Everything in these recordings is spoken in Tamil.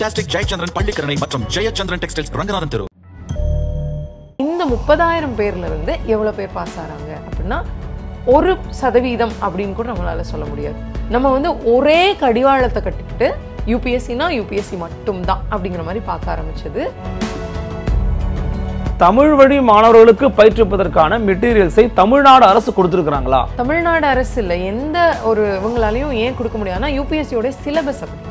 ஃபென்டாஸ்டிக் ஜெயச்சந்திரன் பள்ளிக்கரணை மற்றும் ஜெயச்சந்திரன் டெக்ஸ்டைல்ஸ் ரங்கநாதன் தெரு இந்த முப்பதாயிரம் பேர்ல இருந்து எவ்வளவு பேர் பாஸ் ஆறாங்க அப்படின்னா ஒரு சதவீதம் அப்படின்னு கூட நம்மளால சொல்ல முடியாது நம்ம வந்து ஒரே கடிவாளத்தை கட்டிக்கிட்டு யூபிஎஸ்சினா யூபிஎஸ்சி மட்டும்தான் அப்படிங்கிற மாதிரி பார்க்க ஆரம்பிச்சது தமிழ் வழி மாணவர்களுக்கு பயிற்றுவிப்பதற்கான மெட்டீரியல்ஸை தமிழ்நாடு அரசு கொடுத்துருக்காங்களா தமிழ்நாடு அரசு இல்லை எந்த ஒரு இவங்களாலையும் ஏன் கொடுக்க முடியாதுன்னா யூபிஎஸ்சியோட சிலபஸ் அப்படி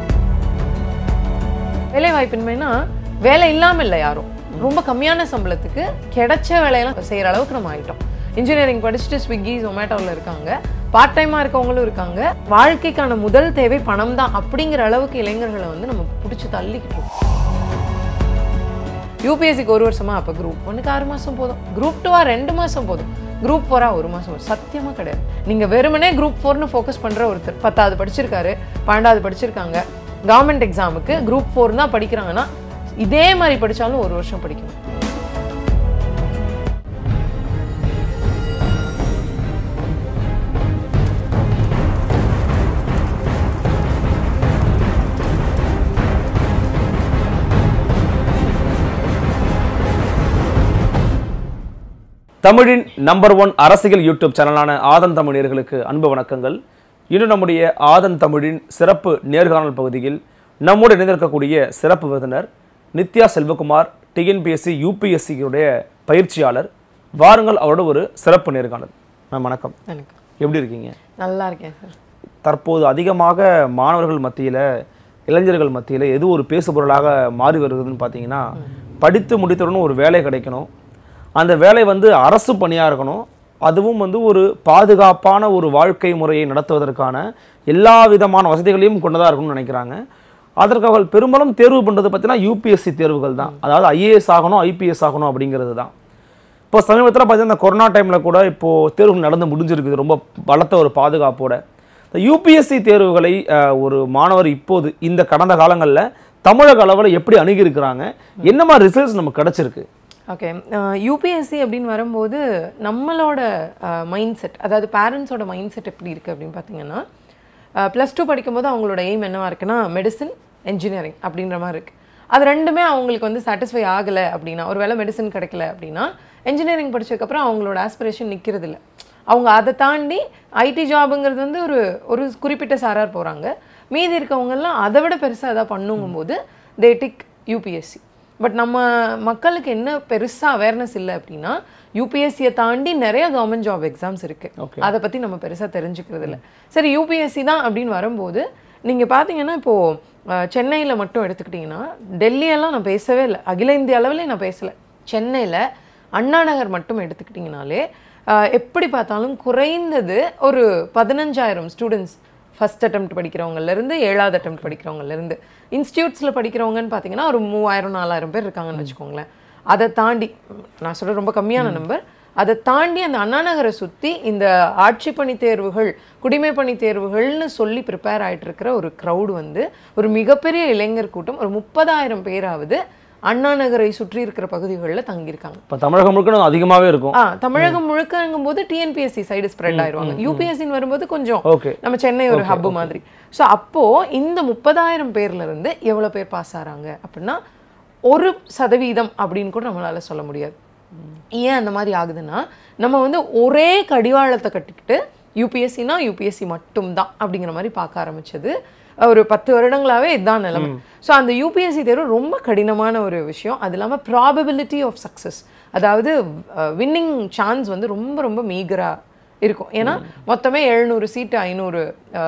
வேலை வாய்ப்பின்மைனா வேலை இல்லாம இல்லை யாரும் ரொம்ப கம்மியான சம்பளத்துக்கு கிடைச்ச வேலையெல்லாம் செய்யற அளவுக்கு நம்ம ஆயிட்டோம் இன்ஜினியரிங் படிச்சுட்டு ஸ்விக்கி ஜொமேட்டோவில் இருக்காங்க பார்ட் டைமாக இருக்கவங்களும் இருக்காங்க வாழ்க்கைக்கான முதல் தேவை பணம் தான் அப்படிங்கிற அளவுக்கு இளைஞர்களை வந்து நம்ம பிடிச்சி தள்ளிக்கிட்டு இருக்கோம் யூபிஎஸ்சிக்கு ஒரு வருஷமா அப்போ குரூப் ஒன்றுக்கு ஆறு மாதம் போதும் குரூப் டூவா ரெண்டு மாதம் போதும் குரூப் ஃபோரா ஒரு மாதம் போதும் சத்தியமாக கிடையாது நீங்கள் வெறுமனே குரூப் ஃபோர்னு ஃபோக்கஸ் பண்ணுற ஒருத்தர் பத்தாவது படிச்சிருக்காரு பன்னெண்டாவது படிச்சிருக்காங்க கவர்மெண்ட் எக்ஸாமுக்கு குரூப் ஃபோர் தான் படிக்கிறாங்கன்னா இதே மாதிரி படித்தாலும் ஒரு வருஷம் படிக்கணும் தமிழின் நம்பர் ஒன் அரசியல் யூடியூப் சேனலான ஆதன் தமிழர்களுக்கு அன்பு வணக்கங்கள் இன்று நம்முடைய ஆதன் தமிழின் சிறப்பு நேர்காணல் பகுதியில் நம்மோடு இணைந்திருக்கக்கூடிய சிறப்பு விருந்தினர் நித்யா செல்வகுமார் டிஎன்பிஎஸ்சி யூபிஎஸ்சியுடைய பயிற்சியாளர் வாருங்கள் அவரோட ஒரு சிறப்பு நேர்காணல் மேம் வணக்கம் எனக்கு எப்படி இருக்கீங்க நல்லா இருக்கேன் சார் தற்போது அதிகமாக மாணவர்கள் மத்தியில் இளைஞர்கள் மத்தியில் எது ஒரு பேசுபொருளாக மாறி வருகிறதுன்னு பார்த்தீங்கன்னா படித்து முடித்தவுடன் ஒரு வேலை கிடைக்கணும் அந்த வேலை வந்து அரசு பணியாக இருக்கணும் அதுவும் வந்து ஒரு பாதுகாப்பான ஒரு வாழ்க்கை முறையை நடத்துவதற்கான எல்லா விதமான வசதிகளையும் கொண்டதாக இருக்கணும்னு நினைக்கிறாங்க அதற்கு அவர்கள் பெரும்பாலும் தேர்வு பண்ணுறது பார்த்தீங்கன்னா யூபிஎஸ்சி தேர்வுகள் தான் அதாவது ஐஏஎஸ் ஆகணும் ஐபிஎஸ் ஆகணும் அப்படிங்கிறது தான் இப்போ சமீபத்தில் பார்த்தீங்கன்னா இந்த கொரோனா டைமில் கூட இப்போது தேர்வுகள் நடந்து முடிஞ்சிருக்குது ரொம்ப பலத்த ஒரு பாதுகாப்போட இந்த யூபிஎஸ்சி தேர்வுகளை அஹ், ஒரு மாணவர் இப்போது இந்த கடந்த காலங்களில் தமிழக அளவில் எப்படி அணுகியிருக்கிறாங்க என்ன மாதிரி ரிசல்ட்ஸ் நமக்கு கிடச்சிருக்கு ஓகே யூபிஎஸ்சி அப்படின்னு வரும்போது நம்மளோட மைண்ட் செட் அதாவது பேரண்ட்ஸோட மைண்ட் செட் எப்படி இருக்குது அப்படின்னு பார்த்தீங்கன்னா ப்ளஸ் டூ படிக்கும்போது அவங்களோட எய்ம் என்னவா இருக்குன்னா மெடிசன் என்ஜினியரிங் அப்படின்ற மாதிரி இருக்குது அது ரெண்டுமே அவங்களுக்கு வந்து சாட்டிஸ்ஃபை ஆகலை அப்படின்னா ஒரு வேளை மெடிசன் கிடைக்கல அப்படின்னா என்ஜினியரிங் படிச்சதுக்கப்புறம் அவங்களோட ஆஸ்பிரேஷன் நிற்கிறது இல்லை அவங்க அதை தாண்டி ஐடி ஜாபுங்கிறது வந்து ஒரு ஒரு குறிப்பிட்ட சாரார் போகிறாங்க மீதி இருக்கவங்கெல்லாம் அதை விட பெருசாக எதாவது பண்ணுங்கும்போது தே டிக் யூபிஎஸ்சி பட் நம்ம மக்களுக்கு என்ன பெருசாக அவேர்னஸ் இல்லை அப்படின்னா யூபிஎஸ்சியை தாண்டி நிறைய கவர்மெண்ட் ஜாப் எக்ஸாம்ஸ் இருக்கு Okay. அதை பற்றி நம்ம பெருசாக தெரிஞ்சுக்கிறது இல்லை சரி யூபிஎஸ்சி தான் அப்படின்னு வரும்போது நீங்கள் பார்த்தீங்கன்னா இப்போது சென்னையில் மட்டும் எடுத்துக்கிட்டிங்கன்னா டெல்லியெல்லாம் நான் பேசவே இல்லை அகில இந்திய அளவில் நான் பேசலை சென்னையில் அண்ணா நகர் மட்டும் எடுத்துக்கிட்டிங்கனாலே அஹ், எப்படி பார்த்தாலும் குறைந்தது ஒரு பதினஞ்சாயிரம் ஸ்டூடெண்ட்ஸ் ஃபஸ்ட் அட்டெம்ப்ட் படிக்கிறவங்கலேருந்து ஏழாவது அட்டெம்ப்ட் படிக்கிறவங்கலேருந்து இன்ஸ்டியூட்ஸில் படிக்கிறவங்கன்னு பார்த்தீங்கன்னா ஒரு மூவாயிரம் நாலாயிரம் பேர் இருக்காங்கன்னு வச்சுக்கோங்களேன் அதை தாண்டி நான் சொல்கிற ரொம்ப கம்மியான நம்பர் அதை தாண்டி அந்த அண்ணா நகரை சுற்றி இந்த ஆட்சி பணி தேர்வுகள் குடிமை பணி தேர்வுகள்னு சொல்லி ப்ரிப்பேர் ஆயிட்டு இருக்கிற ஒரு க்ரௌடு வந்து ஒரு மிகப்பெரிய இளைஞர் கூட்டம் ஒரு முப்பதாயிரம் பேராவது அண்ணா நகரை சுற்றி இருக்கிற பகுதிகளில் தங்கியிருக்காங்க இப்போ தமிழகம் முழுக்க அதிகமாகவே இருக்கும் ஆ தமிழகம் முழுக்கங்கும் போது டிஎன்பிஎஸ்சி சைடு ஸ்ப்ரெட் ஆயிருவாங்க யூபிஎஸ்சின்னு வரும்போது கொஞ்சம் ஓகே நம்ம சென்னை ஒரு ஹப் மாதிரி ஸோ அப்போ இந்த முப்பதாயிரம் பேர்ல இருந்து எவ்வளவு பேர் பாஸ் ஆறாங்க அப்படின்னா ஒரு சதவீதம் அப்படின்னு கூட நம்மளால சொல்ல முடியாது ஏன் அந்த மாதிரி ஆகுதுன்னா நம்ம வந்து ஒரே கடிவாளத்தை கட்டிக்கிட்டு யூபிஎஸ்சினா யூபிஎஸ்சி மட்டும்தான் அப்படிங்கிற மாதிரி பார்க்க ஆரம்பிச்சது ஒரு பத்து வருடங்களாவே இதுதான் நிலைமை ஸோ அந்த யூபிஎஸ்சி தேர்வு ரொம்ப கடினமான ஒரு விஷயம் அது இல்லாமல் ப்ராபபிலிட்டி ஆஃப் சக்ஸஸ் அதாவது வின்னிங் சான்ஸ் வந்து ரொம்ப ரொம்ப மீகரா இருக்கும் ஏன்னா மொத்தமே எழுநூறு சீட்டு ஐநூறு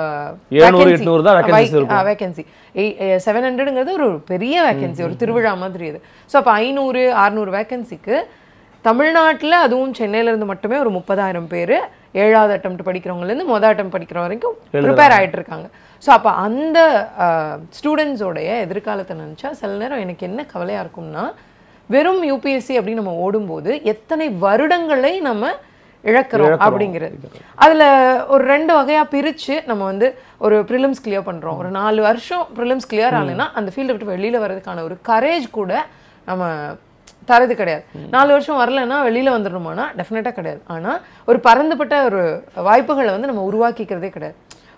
700, 800 தான் vacancies இருக்கும். வேகன்சி செவன் ஹண்ட்ரடுங்கிறது ஒரு பெரிய வேகன்சி ஒரு திருவிழா மாதிரி இது ஸோ அப்போ ஐநூறு அறுநூறு வேகன்சிக்கு தமிழ்நாட்டில் அதுவும் சென்னையில இருந்து மட்டுமே ஒரு முப்பதாயிரம் பேர் ஏழாவது அட்டம்ப்ட் படிக்கிறவங்கலேருந்து மொதல் அட்டம் படிக்கிற வரைக்கும் ப்ரிப்பேர் ஆயிட்டு இருக்காங்க ஸோ அப்போ அந்த ஸ்டூடெண்ட்ஸோடைய எதிர்காலத்தை நினச்சா சில நேரம் எனக்கு என்ன கவலையாக இருக்கும்னா வெறும் யூபிஎஸ்சி அப்படின்னு நம்ம ஓடும்போது எத்தனை வருடங்களை நம்ம இழக்கிறோம் அப்படிங்கிறது அதுல ஒரு ரெண்டு வகையா பிரிச்சு நம்ம வந்து ஒரு ப்ரிலிம்ஸ் கிளியர் பண்றோம் ஒரு நாலு வருஷம் ப்ரிலிம்ஸ் கிளியர் ஆகலைன்னா அந்த ஃபீல்டை விட்டு வெளியில வர்றதுக்கான ஒரு கரேஜ் கூட நம்ம தரது கிடையாது நாலு வருஷம் வரலைன்னா வெளியில வந்துடணுமானா டெஃபினட்டாக கிடையாது ஆனா ஒரு பரந்துபட்ட ஒரு வாய்ப்புகளை வந்து நம்ம உருவாக்கிக்கிறதே கிடையாது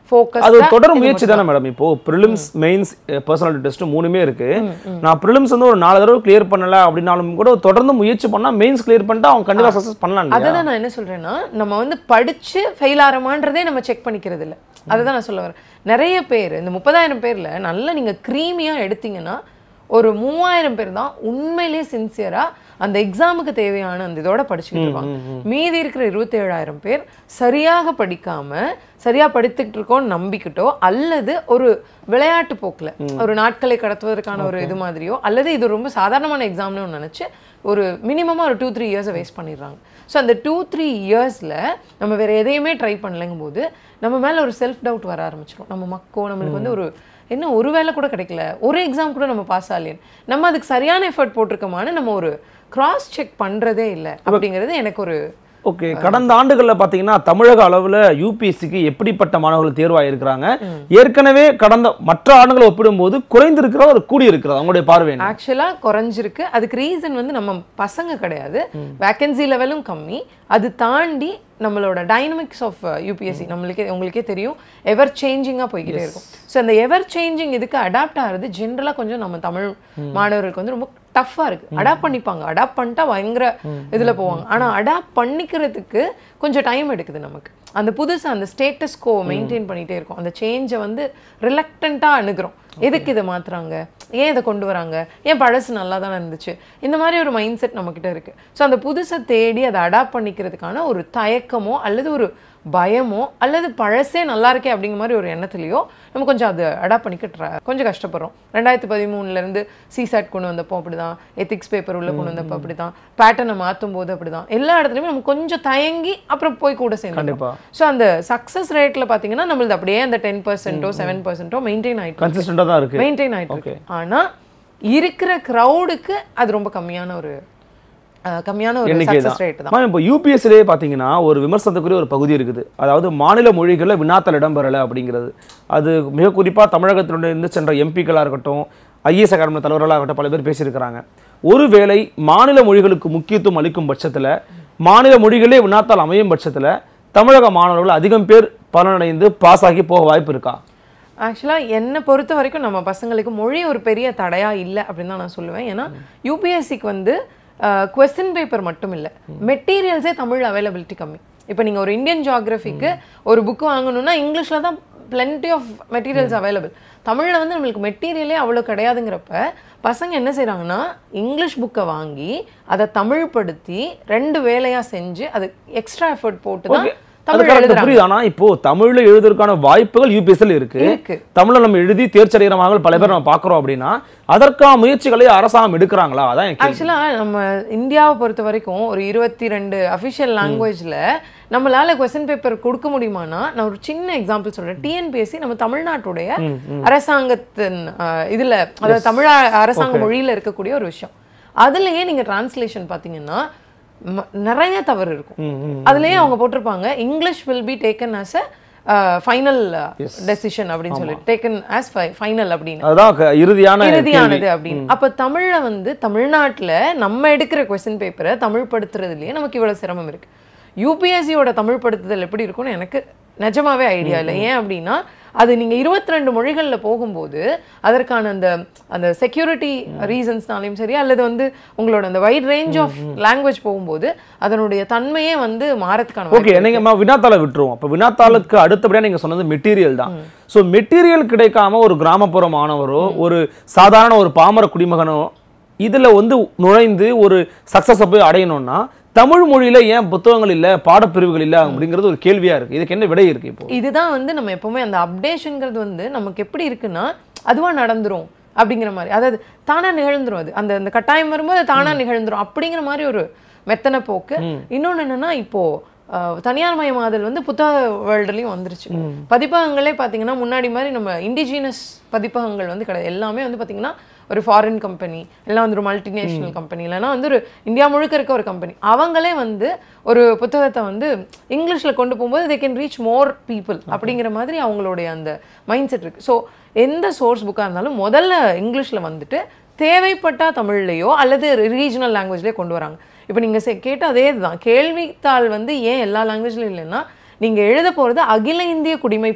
ஃபோக்கஸ் அது ஒரு தொடர் முயற்சி தானே மேடம் இப்போ ப்ரிலிம்ஸ் மெயின்ஸ் பர்சனாலிட்டி டெஸ்ட் மூணுமே இருக்கு நான் ப்ரிலிம்ஸ் வந்து ஒரு நாலு தடவை கிளியர் பண்ணல அப்படின்னாலும் கூட தொடர்ந்து முயற்சி பண்ணா மெயின்ஸ் கிளியர் பண்ணிட்டா அவங்க கண்டிப்பா சக்சஸ் பண்ணலாம் இல்லையா? அதை நான் என்ன சொல்றேன்னா நம்ம வந்து படிச்சு ஃபெயில் ஆகிறோமான்றதே நம்ம செக் பண்ணிக்கிறது இல்ல அதுதான் நான் சொல்ல வரேன் நிறைய பேர் இந்த முப்பதாயிரம் பேர்ல நல்லா நீங்க க்ரீமியா எடுத்தீங்கன்னா ஒரு மூவாயிரம் பேர் தான் உண்மையிலேயே சின்சியரா அந்த எக்ஸாமுக்கு தேவையான அந்த இதோட படிச்சுக்கிட்டு இருப்பாங்க மீதி இருக்கிற இருபத்தேழாயிரம் பேர் சரியாக படிக்காம சரியா படித்துக்கிட்டு இருக்கோம்னு நம்பிக்கிட்டோ அல்லது ஒரு விளையாட்டு போக்குல ஒரு நாட்களை கடத்துவதற்கான ஒரு இது மாதிரியோ அல்லது இது ரொம்ப சாதாரணமான எக்ஸாம்னு நினைச்சு ஒரு மினிமமாக ஒரு டூ த்ரீ இயர்ஸை வேஸ்ட் பண்ணிடுறாங்க ஸோ அந்த டூ த்ரீ இயர்ஸில் நம்ம வேற எதையுமே ட்ரை பண்ணலைங்கும் போது நம்ம மேலே ஒரு செல்ஃப் டவுட் வர ஆரம்பிச்சிடும் நம்ம மக்கோ நம்மளுக்கு வந்து ஒரு என்ன ஒரு வேலை கூட கிடைக்கல ஒரு எக்ஸாம் கூட நம்ம பாஸ் ஆகலையே நம்ம அதுக்கு சரியான எஃபர்ட் போட்டிருக்கோமான்னு நம்ம ஒரு கிராஸ் செக் பண்ணுறதே இல்லை அப்படிங்கிறது எனக்கு ஒரு ஓகே கடந்த ஆண்டுகள்ல பாத்தீங்கன்னா தமிழக அளவுல யூபிஎஸ்சிக்கு எப்படிப்பட்ட மாணவர்கள் தேர்வாயிருக்கிறாங்க ஏற்கனவே கடந்த மற்ற ஆண்டுகளை ஒப்பிடும்போது குறைந்திருக்கிறதா ஒரு கூடி இருக்கிறதா உங்களுடைய பார்வை என்ன? ஆக்சுவலாக குறைஞ்சிருக்கு அதுக்கு ரீசன் வந்து நம்ம பசங்க கிடையாது வேக்கன்சி லெவலும் கம்மி அது தாண்டி நம்மளோட டைனமிக்ஸ் ஆஃப் யூபிஎஸ்சி நம்மளுக்கே உங்களுக்கே தெரியும் எவர் சேஞ்சிங்காக போய்கிட்டே இருக்கும் ஸோ அந்த எவர் சேஞ்சிங் இதுக்கு அடாப்ட் ஆகிறது ஜென்ரலாக கொஞ்சம் நம்ம தமிழ் மாணவர்களுக்கு வந்து ரொம்ப டஃப்பாக இருக்கு அடாப்ட் பண்ணிப்பாங்க அடாப்ட் பண்ணிட்டா பயங்கர இதில் போவாங்க ஆனால் அடாப்ட் பண்ணிக்கிறதுக்கு கொஞ்சம் டைம் எடுக்குது நமக்கு அந்த புதுசு அந்த ஸ்டேட்டஸ் கோ மெயின்டைன் பண்ணிட்டே இருக்கும் அந்த சேஞ்சை வந்து ரிலக்டண்ட்டாக அணுகிறோம் எதுக்கு இதை மாத்துறாங்க ஏன் இதை கொண்டு வராங்க ஏன் பழசு நல்லா தானே இருந்துச்சு இந்த மாதிரி ஒரு மைண்ட் செட் நம்மக்கிட்ட இருக்கு ஸோ அந்த புதுசை தேடி அதை அடாப்ட் பண்ணிக்கிறதுக்கான ஒரு தயக்கமோ அல்லது ஒரு பயமோ அல்லது பழசே நல்லா இருக்கே அப்படிங்கிற மாதிரி ஒரு எண்ணத்துலையோ நம்ம கொஞ்சம் அதை அடாப்ட் பண்ணிக்க try- கொஞ்சம் கஷ்டப்படுறோம் ரெண்டாயிரத்தி பதிமூணுலேருந்து சிசாட் கொண்டு வந்தப்போ அப்படிதான் எத்திக்ஸ் பேப்பர் உள்ள கொண்டு வந்தப்போ அப்படிதான் பேட்டர்னை மாற்றும் போது அப்படிதான் எல்லா இடத்துலையுமே நம்ம கொஞ்சம் தயங்கி அப்புறம் போய் கூட சேர்ந்து கண்டிப்பா ஸோ அந்த சக்ஸஸ் ரேட்ல பார்த்தீங்கன்னா நம்மளது அப்படியே அந்த டென் பர்சன்ட்டோ செவன் பர்சன்ட்டோ மெயின்டைன் ஆயிட்டு கன்சிஸ்டண்டா தான் இருக்கு மெயின்டைன் ஆயிட்டு இருக்கு ஆனா இருக்கிற க்ரௌடுக்கு அது ரொம்ப கம்மியான ஒரு அஹ், கம்மியான ஒரு எண்ணிக்கை சக்ஸஸ் ரேட் தான் தான் இப்போ யூபிஎஸ்சிலே பார்த்தீங்கன்னா ஒரு விமர்சனத்துக்குரிய ஒரு பகுதி இருக்குது அதாவது மாநில மொழிகளில் வினாத்தல் இடம்பெறலை அப்படிங்கிறது அது மிக குறிப்பாக தமிழகத்திலிருந்து சென்ற எம்பிக்களாக இருக்கட்டும் ஐஏஎஸ் அகாடமி தலைவர்களாக இருக்கட்டும் பல பேர் பேசியிருக்கிறாங்க ஒருவேளை மாநில மொழிகளுக்கு முக்கியத்துவம் அளிக்கும் பட்சத்தில் மாநில மொழிகளே வினாத்தால் அமையும் பட்சத்தில் தமிழக மாணவர்கள் அதிகம் பேர் பலனடைந்து பாஸ் ஆகி போக வாய்ப்பு இருக்கா ஆக்சுவலாக என்னை பொறுத்த வரைக்கும் நம்ம பசங்களுக்கு மொழி ஒரு பெரிய தடையா இல்லை அப்படின்னு தான் நான் சொல்லுவேன் ஏன்னா யூபிஎஸ்சிக்கு வந்து கொஸ்டின் பேப்பர் மட்டும் இல்லை மெட்டீரியல்ஸே தமிழ் அவைலபிலிட்டி கம்மி இப்போ நீங்கள் ஒரு இந்தியன் ஜியாகிரபிக்கு ஒரு புக் வாங்கணும்னா இங்கிலீஷில் தான் plenty ஆஃப் மெட்டீரியல்ஸ் அவைலபிள் தமிழில் வந்து நம்மளுக்கு மெட்டீரியலே அவ்வளோ கிடையாதுங்கிறப்ப பசங்க என்ன செய்கிறாங்கன்னா இங்கிலீஷ் புக்கை வாங்கி அதை தமிழ்படுத்தி ரெண்டு வேலையாக செஞ்சு அது எக்ஸ்ட்ரா எஃபர்ட் போட்டு தான் Okay. அது தமிழ் correct, எழுதுறாங்க புரியுது ஆனா இப்போ தமிழ்ல எழுதுறதுக்கான வாய்ப்புகள் யூபிஎஸ்சில் இருக்கு இருக்கு தமிழ்ல நம்ம எழுதி தேர்ச்சி அடைகிற மாணவர்கள் பல பேர் நம்ம பார்க்குறோம் அப்படின்னா அதற்கான முயற்சிகளை அரசாங்கம் எடுக்கிறாங்களா அதான் என் கேள்வி. ஆக்சுவலாக நம்ம இந்தியாவை பொறுத்த வரைக்கும் ஒரு இருபத்தி ரெண்டு அஃபிஷியல் லாங்குவேஜில் நம்மளால கொஸ்டின் பேப்பர் கொடுக்க முடியுமானா நான் ஒரு சின்ன எக்ஸாம்பிள் சொல்றேன் டிஎன்பிஎஸ்சி நம்ம தமிழ்நாட்டுடைய அரசாங்கத்தின் அஹ், இதுல அதாவது தமிழ் அரசாங்க மொழியில இருக்கக்கூடிய ஒரு விஷயம் அதுலயே நீங்க டிரான்ஸ்லேஷன் பாத்தீங்கன்னா ம- நிறைய தவறு இருக்கும் ம், ம். அதுலயே அவங்க போட்டிருப்பாங்க English will be taken as a final decision அப்படின்னு சொல்லி டேக்கன் ஆஸ் ஃபைனல் அப்படின்னு அதுதான் க- இறுதியான இறுதியானது அப்படின்னு அப்ப தமிழ்ல வந்து தமிழ்நாட்டுல நம்ம எடுக்கிற கொஸ்டின் பேப்பரை தமிழ் படுத்துறதுலயே நமக்கு இவ்வளவு சிரமம் இருக்கு யூபிஎஸ்சியோட தமிழ் படுத்துதல் எப்படி இருக்கும்னு எனக்கு நிஜமாவே ஐடியா இல்லை ஏன் அப்படின்னா அது நீங்க 22 ரெண்டு மொழிகள்ல போகும்போது அதற்கான அந்த அந்த செக்யூரிட்டி ரீசன்ஸ்னாலையும் சரி அல்லது வந்து உங்களோட அந்த வைட் ரேஞ்ச் ஆஃப் லாங்குவேஜ் போகும்போது அதனுடைய தன்மையே வந்து மாறதுக்கான வாய்ப்பு ஓகே நீங்க ம- வினாத்தாளை விட்டுருவோம் அப்ப வினாத்தாளுக்கு அடுத்தபடியா நீங்க சொன்னது மெட்டீரியல் தான் சோ மெட்டீரியல் கிடைக்காம ஒரு கிராமப்புற மாணவரோ ஒரு சாதாரண ஒரு பாமர குடிமகனோ இதுல வந்து நுழைந்து ஒரு சக்சஸ் போய் அடையணும்னா தமிழ் மொழியில ஏன் புத்தகங்கள் இல்ல பாடப்பிரிவுகள் இல்ல அப்படிங்கிறது ஒரு கேள்வியா இருக்கு இதுக்கு என்ன விடை இருக்கு இப்போ இதுதான் வந்து நம்ம எப்பவுமே அந்த அப்டேஷன்ங்கிறது வந்து நமக்கு எப்படி இருக்குன்னா அதுவா நடந்துரும் அப்படிங்கிற மாதிரி அதாவது தானா நிகழ்ந்துரும் அது அந்த அந்த கட்டாயம் வரும்போது அது தானா நிகழ்ந்துரும் அப்படிங்கிற மாதிரி ஒரு மெத்தன போக்கு இன்னொன்னு என்னன்னா இப்போ அஹ், தனியார் மயமாதல் வந்து புத்தக வேர்ல்டுலையும் வந்துருச்சு பதிப்பகங்களே பார்த்தீங்கன்னா முன்னாடி மாதிரி நம்ம இண்டிஜினஸ் பதிப்பகங்கள் வந்து கிடையாது எல்லாமே வந்து பார்த்தீங்கன்னா ஒரு ஃபாரின் கம்பெனி எல்லாம் வந்து ஒரு மல்டிநேஷனல் கம்பெனி இல்லைன்னா வந்து ஒரு இந்தியா முழுக்க இருக்க ஒரு கம்பெனி அவங்களே வந்து ஒரு புத்தகத்தை வந்து இங்கிலீஷில் கொண்டு போகும்போது they can reach more people அப்படிங்கிற மாதிரி அவங்களுடைய அந்த மைண்ட் செட் இருக்கு ஸோ எந்த சோர்ஸ் புக்காக இருந்தாலும் முதல்ல இங்கிலீஷில் வந்துட்டு தேவைப்பட்டா தமிழ்லையோ அல்லது ரீஜனல் லாங்குவேஜ்லேயோ கொண்டு வராங்க இப்போ நீங்கள் கேட்ட அதே இதுதான் கேள்வித்தாள் வந்து ஏன் எல்லா லாங்குவேஜ்லையும் இல்லைன்னா நீங்கள் எழுத போகிறது அகில இந்திய குடிமை பணி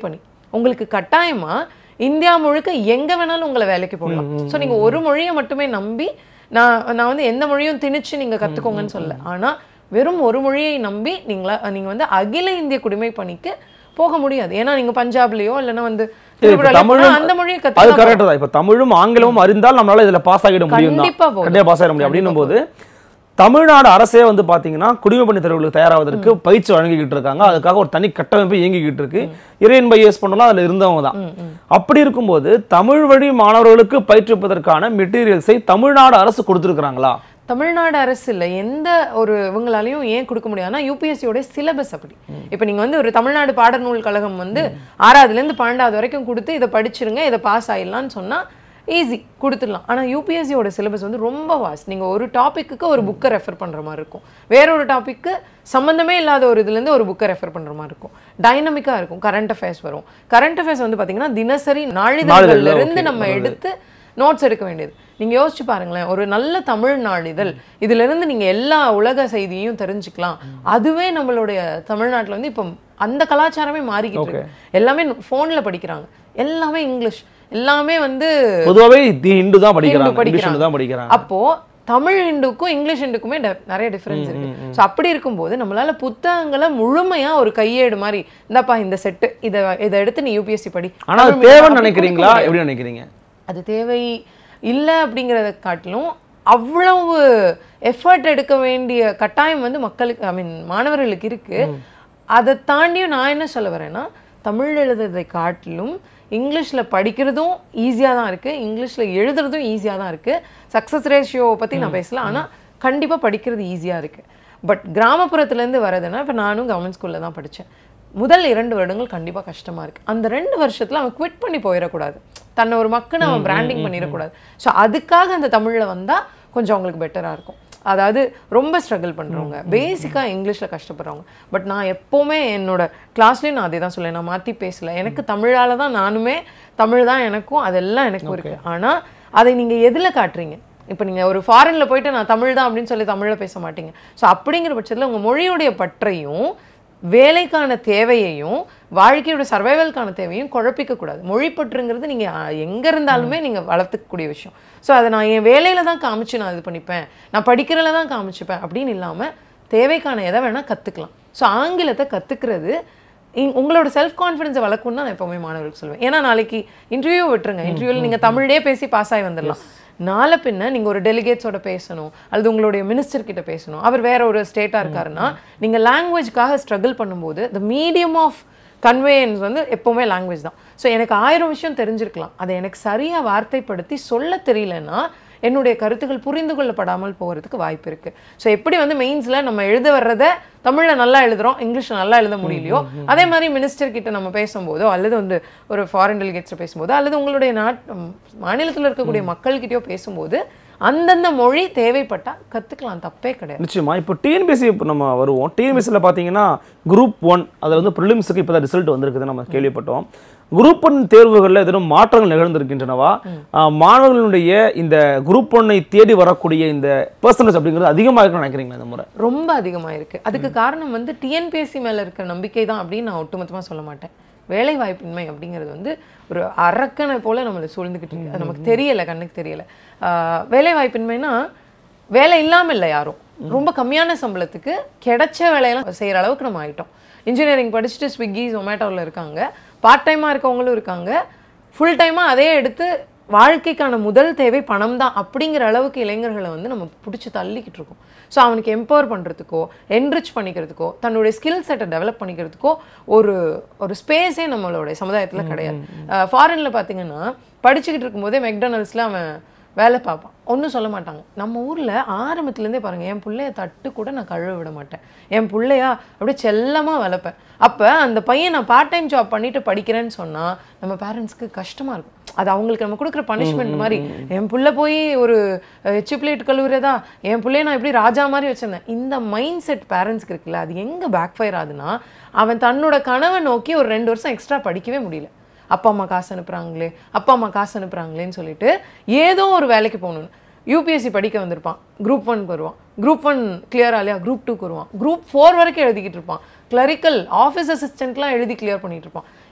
உங்களுக்கு கட்டாயமா இந்தியா முழுக்க எங்க வேணாலும் உங்களை வேலைக்கு போடலாம் ஸோ நீங்க ஒரு மொழியை மட்டுமே நம்பி நான் நான் வந்து எந்த மொழியும் திணிச்சு நீங்க கத்துக்கோங்கன்னு சொல்லல ஆனா வெறும் ஒரு மொழியை நம்பி நீங்களா நீங்க வந்து அகில இந்திய குடிமை பணிக்கு போக முடியாது ஏன்னா நீங்க பஞ்சாப்லயோ இல்லைன்னா வந்து இப்ப திரிபுராலயோ தமிழும் போனா அந்த மொழியை அது கத்துக்கலாம் கரெக்ட் தான் இப்ப தமிழும் ஆங்கிலமும் அறிந்தால் நம்மளால இதுல பாஸ் ஆகிட முடியும் தான் கண்டிப்பா போதும். கண்டிப்பா பாஸ் ஆகிட முடியும் அப்படின்னும் போது தமிழ்நாடு அரசே வந்து பாத்தீங்கன்னா குடிமை பணி தேர்வுகளுக்கு தயாராவதற்கு பயிற்சி வழங்கிக்கிட்டு இருக்காங்க அதுக்காக ஒரு தனி கட்டமைப்பு இயங்கிக்கிட்டு இருக்கு இறையன் பையஸ் பண்ணலாம் அதுல இருந்தவங்க தான் அப்படி இருக்கும்போது தமிழ் வழி மாணவர்களுக்கு பயிற்றுவிப்பதற்கான மெட்டீரியல்ஸை தமிழ்நாடு அரசு கொடுத்துருக்காங்களா தமிழ்நாடு அரசு இல்ல எந்த ஒரு இவங்களாலையும் ஏன் கொடுக்க முடியாதுன்னா யூபிஎஸ்சியோட சிலபஸ் அப்படி இப்போ நீங்க வந்து ஒரு தமிழ்நாடு பாடநூல் கழகம் வந்து ஆறாவதுல இருந்து பன்னெண்டாவது வரைக்கும் கொடுத்து இதை படிச்சிருங்க இதை பாஸ் ஆயிடலாம்னு சொன்னா ஈஸி கொடுத்துடலாம் ஆனா யூபிஎஸ்சியோட சிலபஸ் வந்து ரொம்ப வாஸ்ட் நீங்க ஒரு டாபிக்கு ஒரு புக்கை ரெஃபர் பண்ற மாதிரி இருக்கும் வேற ஒரு டாபிக்கு சம்மந்தமே இல்லாத ஒரு இதுல இருந்து ஒரு புக்கை ரெஃபர் பண்ற மாதிரி இருக்கும் டைனமிக்கா இருக்கும் கரண்ட் அஃபேர்ஸ் வரும் கரண்ட் அஃபேர்ஸ் வந்து பாத்தீங்கன்னா தினசரி நாளிதழ்கள்ல நாளிதழ்ல, இருந்து okay, நம்ம நல்லது. எடுத்து நோட்ஸ் எடுக்க வேண்டியது நீங்க யோசிச்சு பாருங்களேன் ஒரு நல்ல தமிழ் நாளிதழ் இதுல இருந்து நீங்க எல்லா உலக செய்தியும் தெரிஞ்சுக்கலாம் அதுவே நம்மளுடைய தமிழ்நாட்டுல வந்து இப்போ அந்த கலாச்சாரமே மாறிக்கிட்டு இருக்கு எல்லாமே போன்ல படிக்கிறாங்க எல்லாமே இங்கிலீஷ் எல்லாமே வந்து பொதுவாகவே தி ஹிந்து தான் படிக்கிறாங்க ஹிந்து இங்கிலீஷ் ஹிந்து தான் படிக்கிறாங்க அப்போ தமிழ் ஹிந்துக்கும் இங்கிலீஷ் ஹிந்துக்குமே ட- நிறைய டிஃபரன்ஸ் இருக்கு ஸோ அப்படி இருக்கும்போது நம்மளால புத்தகங்களை முழுமையா ஒரு கையேடு மாதிரி இந்தாப்பா இந்த செட்டு இதை இதை எடுத்து நீ யூபிஎஸ்சி படி ஆனா அது தமிழ் medium தேவைன்னு அப்படி நினைக்கிறீங்களா கொடுக்க எப்படி நினைக்கிறீங்க அது தேவை இல்லை அப்படிங்கிறத காட்டிலும் அவ்வளவு எஃபர்ட் எடுக்க வேண்டிய கட்டாயம் வந்து மக்களுக்கு ஐ மீன் மாணவர்களுக்கு இருக்கு அதை தாண்டியும் நான் என்ன சொல்ல வரேன்னா தமிழ் எழுதுறதை காட்டிலும் இங்கிலீஷில் படிக்கிறதும் ஈஸியாக தான் இருக்குது இங்கிலீஷில் எழுதுறதும் ஈஸியாக தான் இருக்குது சக்ஸஸ் ரேஷியோவை பற்றி நான் பேசல ஆனால் கண்டிப்பாக படிக்கிறது ஈஸியாக இருக்குது பட் கிராமப்புறத்துலேருந்து வரதுன்னா இப்போ நானும் கவர்மெண்ட் ஸ்கூலில் தான் படித்தேன் முதல் இரண்டு வருடங்கள் கண்டிப்பாக கஷ்டமாக இருக்குது அந்த ரெண்டு வருஷத்தில் அவன் குவிட் பண்ணி போயிடக்கூடாது தன்னை ஒரு மக்குன்னு அவன் பிராண்டிங் பண்ணிடக்கூடாது ஸோ அதுக்காக அந்த தமிழில் வந்தால் கொஞ்சம் அவங்களுக்கு பெட்டராக இருக்கும் அதாவது ரொம்ப ஸ்ட்ரகிள் பண்ணுறவங்க பேசிக்காக இங்கிலீஷில் கஷ்டப்படுறவங்க பட் நான் எப்போவுமே என்னோட கிளாஸ்லேயும் நான் அதே தான் சொல்லேன் நான் மாற்றி பேசல எனக்கு தமிழால் தான் நானுமே தமிழ் தான் எனக்கும் அதெல்லாம் எனக்கும் இருக்குது ஆனால் அதை நீங்கள் எதில் காட்டுறீங்க இப்போ நீங்கள் ஒரு ஃபாரினில் போயிட்டு நான் தமிழ் தான் அப்படின்னு சொல்லி தமிழில் பேச மாட்டீங்க ஸோ அப்படிங்கிற பட்சத்தில் உங்கள் மொழியுடைய பற்றையும் வேலைக்கான தேவையையும் வாழ்க்கையோட சர்வைவல்கான தேவையும் குழப்பிக்க கூடாது மொழிப்பற்றுங்கிறது நீங்கள் எங்கே இருந்தாலுமே நீங்கள் வளர்த்துக்கக்கூடிய விஷயம் ஸோ அதை நான் என் வேலையில தான் காமிச்சு நான் இது பண்ணிப்பேன் நான் படிக்கிறதுல தான் காமிச்சுப்பேன் அப்படின்னு இல்லாமல் தேவைக்கான எதை வேணால் கற்றுக்கலாம் ஸோ ஆங்கிலத்தை கற்றுக்கிறது உங்களோட செல்ஃப் கான்ஃபிடன்ஸை வளர்க்கணும்னு நான் எப்போவுமே மாணவர்களுக்கு சொல்லுவேன் ஏன்னா நாளைக்கு இன்டர்வியூ விட்டுருங்க இன்டர்வியூவில் நீங்கள் தமிழ்லேயே பேசி பாஸ் ஆகி வந்துடலாம் நாளை பின்ன நீங்கள் ஒரு டெலிகேட்ஸோட பேசணும் அல்லது உங்களுடைய மினிஸ்டர் கிட்ட பேசணும் அவர் வேற ஒரு ஸ்டேட்டாக இருக்காருன்னா நீங்கள் லாங்குவேஜ்க்காக ஸ்ட்ரகிள் பண்ணும்போது த மீடியம் ஆஃப் கன்வேயன்ஸ் வந்து எப்போவுமே லாங்குவேஜ் தான் ஸோ எனக்கு ஆயிரம் விஷயம் தெரிஞ்சிருக்கலாம் அதை எனக்கு சரியாக வார்த்தைப்படுத்தி சொல்ல தெரியலன்னா என்னுடைய கருத்துக்கள் புரிந்து கொள்ளப்படாமல் போகிறதுக்கு வாய்ப்பு இருக்கு ஸோ எப்படி வந்து மெயின்ஸில் நம்ம எழுத வர்றத தமிழில் நல்லா எழுதுறோம் இங்கிலீஷில் நல்லா எழுத முடியலையோ அதே மாதிரி மினிஸ்டர் கிட்ட நம்ம பேசும்போதோ அல்லது வந்து ஒரு ஃபாரின் டெலிகேட்ஸில் பேசும்போதோ அல்லது உங்களுடைய நாட் மாநிலத்தில் இருக்கக்கூடிய மக்கள்கிட்டயோ பேசும்போது அந்தந்த மொழி தேவைப்பட்டா கத்துக்கலாம் தப்பே கிடையாது நிச்சயமா இப்போ டிஎன்பிஎஸ்சி இப்போ நம்ம வருவோம் டிஎன்பிஎஸ்சியில் பார்த்தீங்கன்னா குரூப் ஒன் அதில் வந்து ப்ரிலிம்ஸுக்கு இப்போ தான் ரிசல்ட் வந்திருக்குது நம்ம கேள்விப்பட்டோம் குரூப் ஒன் தேர்வுகளில் எதுவும் மாற்றங்கள் நிகழ்ந்திருக்கின்றனவா ஆஹ் மாணவர்களுடைய இந்த குரூப் ஒன்னை தேடி வரக்கூடிய இந்த பர்சன்டேஜ் அப்படிங்கிறது அதிகமாக இருக்குன்னு நினைக்கிறீங்களா இந்த முறை ரொம்ப அதிகமா இருக்கு அதுக்கு காரணம் வந்து டிஎன்பிஎஸ்சி மேல இருக்கிற நம்பிக்கை தான் அப்படின்னு நான் ஒட்டுமொத்தமா சொல்ல மாட்டேன் வேலை வாய்ப்பின்மை அப்படிங்கிறது வந்து ஒரு அரக்கனை போல நம்மளை சூழ்ந்துக்கிட்டு இருக்கு அது நமக்கு தெரியல கண்ணுக்கு தெரியல ஆஹ் வேலை வாய்ப்பின்மைனா வேலை இல்லாம இல்லை யாரும் ரொம்ப கம்மியான சம்பளத்துக்கு கிடைச்ச வேலையெல்லாம் செய்யற அளவுக்கு நம்ம ஆயிட்டோம் இன்ஜினியரிங் படிச்சுட்டு ஸ்விக்கி ஜொமேட்டோவில் இருக்காங்க பார்ட் டைமாக இருக்கவங்களும் இருக்காங்க ஃபுல் டைமாக அதே எடுத்து வாழ்க்கைக்கான முதல் தேவை பணம் தான் அப்படிங்கிற அளவுக்கு இளைஞர்களை வந்து நம்ம பிடிச்சி தள்ளிக்கிட்டு இருக்கோம் ஸோ அவனுக்கு எம்பவர் பண்ணுறதுக்கோ என்ரிச் பண்ணிக்கிறதுக்கோ தன்னுடைய ஸ்கில் செட்டை டெவலப் பண்ணிக்கிறதுக்கோ ஒரு ஒரு ஸ்பேஸே நம்மளுடைய சமுதாயத்தில் கிடையாது ஃபாரினில் பார்த்தீங்கன்னா படிச்சுக்கிட்டு இருக்கும்போதே மெக்டொனல்ட்ஸில் அவன் வேலை பார்ப்பான் ஒன்றும் சொல்ல மாட்டாங்க நம்ம ஊரில் ஆரம்பத்துலேருந்தே பாருங்கள் என் பிள்ளைய தட்டு கூட நான் கழுவ விட மாட்டேன் என் பிள்ளையா அப்படியே செல்லமாக வளர்ப்பேன் அப்போ அந்த பையன் நான் பார்ட் டைம் ஜாப் பண்ணிட்டு படிக்கிறேன்னு சொன்னால் நம்ம பேரண்ட்ஸ்க்கு கஷ்டமாக இருக்கும் அது அவங்களுக்கு நம்ம கொடுக்குற பனிஷ்மெண்ட் மாதிரி என் புள்ள போய் ஒரு எச்சு பிளேட் கழுவுறதா என் பிள்ளைய நான் எப்படி ராஜா மாதிரி வச்சிருந்தேன் இந்த மைண்ட் செட் பேரண்ட்ஸ்க்கு இருக்குல்ல அது எங்கே பேக் ஃபயர் ஆகுதுன்னா அவன் தன்னோட கனவை நோக்கி ஒரு ரெண்டு வருஷம் எக்ஸ்ட்ரா படிக்கவே முடியல அப்பா அம்மா காசு அனுப்புகிறாங்களே அப்பா அம்மா காசு அனுப்புகிறாங்களேன்னு சொல்லிட்டு ஏதோ ஒரு வேலைக்கு போகணுன்னு யூபிஎஸ்சி படிக்க வந்திருப்பான் குரூப் ஒன்க்கு வருவான் குரூப் ஒன் கிளியர் ஆலையா குரூப் டூக்கு வருவான் குரூப் ஃபோர் வரைக்கும் எழுதிக்கிட்டு இருப்பான் கிளரிக்கல் ஆஃபீஸ் அசிஸ்டன்ட்லாம் எழுதி கிளியர் பண்ணிட்டு இருப்பான்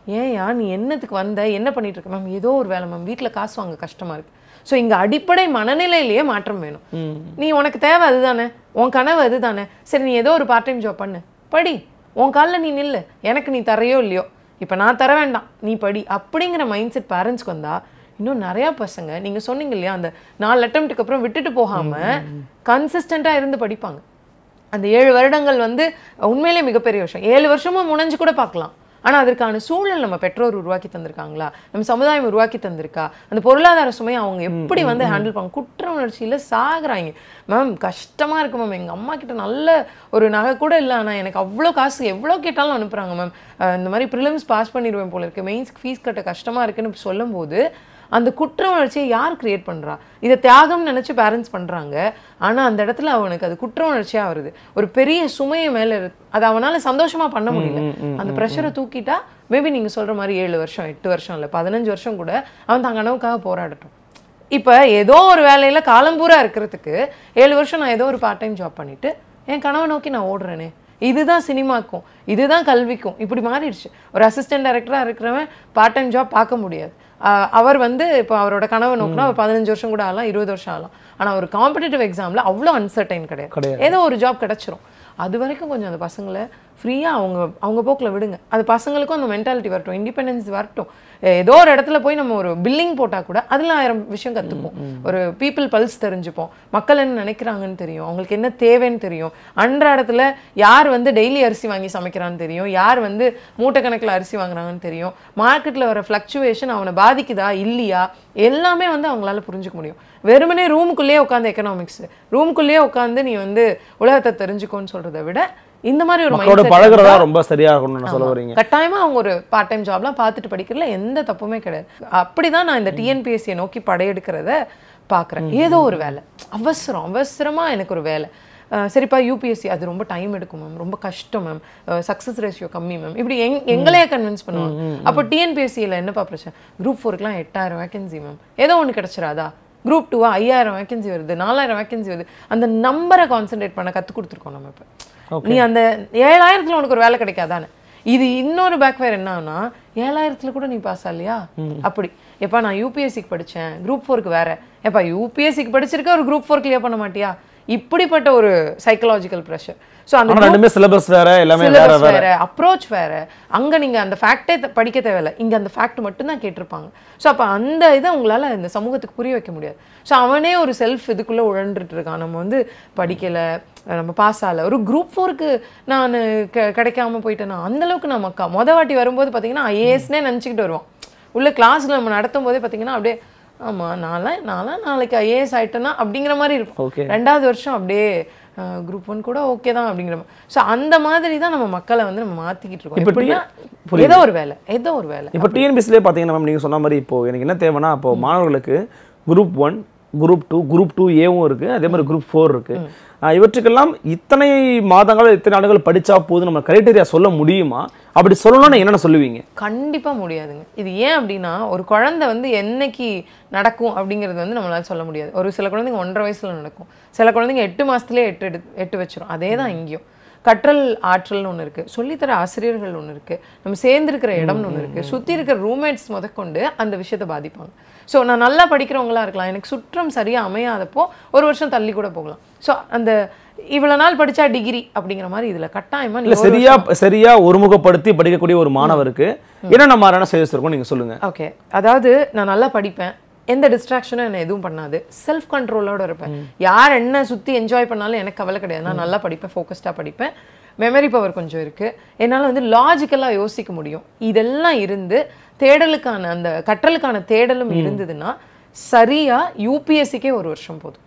ஏன்யா நீ என்னத்துக்கு வந்த என்ன பண்ணிட்டு இருக்க மேம் ஏதோ ஒரு வேலை மேம் வீட்டில் காசு வாங்க கஷ்டமா இருக்கு ஸோ இங்க அடிப்படை மனநிலையிலேயே மாற்றம் வேணும் நீ உனக்கு தேவை அதுதானே உன் கனவு அதுதானே சரி நீ ஏதோ ஒரு பார்ட் டைம் ஜாப் பண்ணு படி உன் காலில் நீ நில்லு எனக்கு நீ தரையோ இல்லையோ இப்போ நான் தர வேண்டாம் நீ படி அப்படிங்கிற மைண்ட் செட் பேரண்ட்ஸ்க்கு வந்தா இன்னும் நிறையா பசங்க நீங்க சொன்னீங்க இல்லையா அந்த நாலு அட்டம்ப்ட்டுக்கு அப்புறம் விட்டுட்டு போகாம கன்சிஸ்டண்டா இருந்து படிப்பாங்க அந்த ஏழு வருடங்கள் வந்து உண்மையிலே மிகப்பெரிய விஷயம் ஏழு வருஷமும் முனைஞ்சு கூட பார்க்கலாம் ஆனா அதற்கான சூழல் நம்ம பெற்றோர் உருவாக்கி தந்திருக்காங்களா நம்ம சமுதாயம் உருவாக்கி தந்திருக்கா அந்த பொருளாதார சுமையை அவங்க எப்படி வந்து ஹேண்டில் பண்ண குற்ற உணர்ச்சியில சாகுறாங்க மேம் கஷ்டமா இருக்கு மேம் எங்க அம்மா கிட்ட நல்ல ஒரு நகை கூட இல்லை ஆனா எனக்கு அவ்வளோ காசு எவ்வளோ கேட்டாலும் அனுப்புறாங்க மேம் இந்த மாதிரி ப்ரிலிம்ஸ் பாஸ் பண்ணிடுவேன் போல இருக்கு மெயின்ஸ்க்கு ஃபீஸ் கட்ட கஷ்டமா இருக்குன்னு சொல்லும்போது அந்த குற்ற உணர்ச்சியை யார் கிரியேட் பண்றா இதை தியாகம் நினைச்சு பேரண்ட்ஸ் பண்றாங்க ஆனா அந்த இடத்துல அவனுக்கு அது குற்ற உணர்ச்சியா வருது ஒரு பெரிய சுமையை மேல இருக்கு அது அவனால சந்தோஷமா பண்ண முடியல அந்த ப்ரெஷரை தூக்கிட்டா மேபி நீங்க சொல்ற மாதிரி ஏழு வருஷம் எட்டு வருஷம் இல்ல பதினஞ்சு வருஷம் கூட அவன் தான் கனவுக்காக போராடட்டும் இப்ப ஏதோ ஒரு வேலையில காலம்பூரா இருக்கிறதுக்கு ஏழு வருஷம் நான் ஏதோ ஒரு பார்ட் டைம் ஜாப் பண்ணிட்டு என் கனவை நோக்கி நான் ஓடுறேனே இதுதான் சினிமாக்கும் இதுதான் கல்விக்கும் இப்படி மாறிடுச்சு ஒரு அசிஸ்டன்ட் டைரக்டராக இருக்கிறவன் பார்ட் டைம் ஜாப் பார்க்க முடியாது ஆஹ் அவர் வந்து இப்போ அவரோட கனவை நோக்கினா ஒரு பதினஞ்சு வருஷம் கூட ஆகலாம் இருபது வருஷம் ஆகலாம் ஆனா ஒரு காம்படிட்டிவ் எக்ஸாம்ல அவ்வளோ அன்சர்டைன் கிடையாது கிடையாது. ஏதோ ஒரு ஜாப் கிடைச்சிரும் அது வரைக்கும் கொஞ்சம் அந்த பசங்களை ஃப்ரீயா அவங்க அவங்க போக்குல விடுங்க அது பசங்களுக்கும் அந்த மென்டாலிட்டி வரட்டும் இண்டிபெண்டன்ஸ் வரட்டும் ஏதோ ஒரு இடத்துல போய் நம்ம ஒரு பில்லிங் போட்டா கூட அதுல ஆயிரம் விஷயம் கத்துப்போம் ஒரு பீப்புள் பல்ஸ் தெரிஞ்சுப்போம் மக்கள் என்ன நினைக்கிறாங்கன்னு தெரியும் அவங்களுக்கு என்ன தேவைன்னு தெரியும் அன்றாடத்துல யார் வந்து டெய்லி அரிசி வாங்கி சமைக்கிறான்னு தெரியும் யார் வந்து மூட்டை கணக்குல அரிசி வாங்குறாங்கன்னு தெரியும் மார்க்கெட்ல வர ஃப்ளக்சுவேஷன் அவனை பாதிக்குதா இல்லையா எல்லாமே வந்து அவங்களால புரிஞ்சுக்க முடியும் வெறுமனே ரூமுக்குள்ளேயே உட்காந்து எக்கனாமிக்ஸ் ரூமுக்குள்ளேயே உட்காந்து நீ வந்து உலகத்தை தெரிஞ்சுக்கோன்னு சொல்றதை விட இந்த மாதிரி ஒரு மக்களோட mindset பழகுறதா இருந்தா- ரொம்ப சரியா இருக்கணும்னு நான் சொல்ல வரீங்க கட்டாயமா அவங்க ஒரு பார்ட் டைம் ஜாப்லாம் பார்த்துட்டு படிக்கிறதுல எந்த தப்புமே கிடையாது அப்படிதான் நான் இந்த டிஎன்பிஎஸ்சியை நோக்கி படையெடுக்கிறத பார்க்குறேன் ஏதோ ஒரு வேலை அவசரம் அவசரமா எனக்கு ஒரு வேலை அஹ் சரிப்பா யூபிஎஸ்சி அது ரொம்ப டைம் எடுக்கும் மேம் ரொம்ப கஷ்டம் மேம் சக்ஸஸ் ரேஷியோ கம்மி மேம் இப்படி எங் எங்களையே கன்வின்ஸ் பண்ணுவாங்க அப்போ டிஎன்பிஎஸ்சியில் என்னப்பா பிரச்சனை குரூப் ஃபோருக்குலாம் எட்டாயிரம் வேகன்சி மேம் ஏதோ ஒன்று கிடைச்சிராதா குரூப் டூவா ஐயாயிரம் வேகன்சி வருது நாலாயிரம் வேகன்சி வருது அந்த நம்பரை கான்சென்ட்ரேட் பண்ண கற்றுக் கொடுத்துருக்கோம் நம்ம இப்போ நீ அந்த ஏழாயிரத்துல உனக்கு ஒரு வேலை கிடைக்காதானே இது இன்னொரு பேக்ஃபயர் என்னன்னா ஏழாயிரத்துல கூட நீ பாஸ் ஆகலையா அப்படி எப்பா நான் யூபிஎஸ்சிக்கு படிச்சேன் குரூப் ஃபோருக்கு வேற எப்பா யூபிஎஸ்சிக்கு படிச்சிருக்க ஒரு குரூப் ஃபோர் கிளியர் பண்ண மாட்டியா இப்படிப்பட்ட ஒரு சைக்கலாஜிக்கல் ப்ரெஷர் ஸோ அந்த ஆனா ரெண்டுமே சிலபஸ் வேற எல்லாமே வேற சிலபஸ் வேற வேற அப்ரோச் வேற அங்க நீங்க அந்த ஃபேக்டே படிக்க தேவையில்ல இங்க அந்த ஃபேக்ட் மட்டும் தான் கேட்டிருப்பாங்க ஸோ அப்ப அந்த இதை உங்களால இந்த சமூகத்துக்கு புரிய வைக்க முடியாது ஸோ அவனே ஒரு செல்ஃப் இதுக்குள்ள உழண்டுட்டு இருக்கான் நம்ம வந்து படிக்கல நம்ம பாஸ் ஆகல ஒரு குரூப் ஃபோருக்கு நான் க- கிடைக்காம போயிட்டேன்னா அந்த அளவுக்கு நான் மக்கா மொத வாட்டி வரும்போது பார்த்தீங்கன்னா ஐஏஎஸ்னே நினச்சிக்கிட்டு வருவான் உள்ள கிளாஸ்ல நம்ம நடத்தும் போதே பார்த்தீங்கன்னா அப்படியே ஆமா நான்லாம் நான்லாம் நாளைக்கு ஐஏஎஸ் ஆயிட்டேன்னா அப்படிங்கிற மாதிரி இருக்கும் Okay. ரெண்டாவது வருஷம் அப்படியே குரூப் ஒன் கூட ஓகே தான் அப்படிங்கிற ஸோ அந்த மாதிரி தான் நம்ம மக்களை வந்து நம்ம மாத்திக்கிட்டு இருக்கோம் இப்ப எப்படின்னா புரியுது. ஏதோ ஒரு வேலை ஏதோ ஒரு வேலை இப்போ டிஎன்பிஎஸ்சிலே பார்த்தீங்கன்னா மேம் நீங்கள் சொன்ன மாதிரி இப்போ எனக்கு என்ன தேவைன்னா இப்போ மாணவர்களுக்கு group one group two group two ஏவும் இருக்குது அதே மாதிரி குரூப் ஃபோர் இருக்குது இவற்றுக்கெல்லாம் இத்தனை மாதங்கள் இத்தனை ஆண்டுகள் படிச்சா போதும் நம்ம கிரைட்டீரியா சொல்ல முடியுமா அப்படி சொல்லணும்னா என்னென்ன சொல்லுவீங்க கண்டிப்பா முடியாதுங்க இது ஏன் அப்படின்னா ஒரு குழந்தை வந்து என்னைக்கு நடக்கும் அப்படிங்கிறது வந்து நம்மளால சொல்ல முடியாது ஒரு சில குழந்தைங்க ஒன்றரை வயசுல நடக்கும் சில குழந்தைங்க எட்டு மாசத்துலயே எட்டு எடு எட்டு வச்சிரும் அதே தான் இங்கேயும் கற்றல் ஆற்றல்னு ஒன்று இருக்கு சொல்லித்தர ஆசிரியர்கள் ஒன்று இருக்கு நம்ம சேர்ந்திருக்கிற இடம்னு ஒன்று இருக்கு சுத்தி இருக்கிற ரூம்மேட்ஸ் முதற்கொண்டு அந்த விஷயத்தை பாதிப்பாங்க ஸோ நான் நல்லா படிக்கிறவங்களா இருக்கலாம் எனக்கு சுற்றம் சரியா அமையாதப்போ ஒரு வருஷம் தள்ளி கூட போகலாம் ஸோ அந்த இவ்வளவு நாள் படிச்சா டிகிரி அப்படிங்கிற மாதிரி இதுல கட்டாயமா நீ இல்ல ஒரு சரியா சரியா ஒருமுகப்படுத்தி படிக்கக்கூடிய ஒரு மாணவருக்கு என்னென்ன மாதிரியான சேல்ஸ் இருக்கும் நீங்க சொல்லுங்க ஓகே அதாவது நான் நல்லா படிப்பேன் எந்த டிஸ்ட்ராக்ஷனும் என்ன எதுவும் பண்ணாது செல்ஃப் கண்ட்ரோலோட இருப்பேன் யார் என்ன சுற்றி என்ஜாய் பண்ணாலும் எனக்கு கவலை கிடையாது நான் நல்லா படிப்பேன் ஃபோக்கஸ்டாக படிப்பேன் மெமரி பவர் கொஞ்சம் இருக்கு என்னால் வந்து லாஜிக்கலாக யோசிக்க முடியும் இதெல்லாம் இருந்து தேடலுக்கான அந்த கற்றலுக்கான தேடலும் இருந்ததுன்னா சரியா யூபிஎஸ்சிக்கே ஒரு வருஷம் போதும்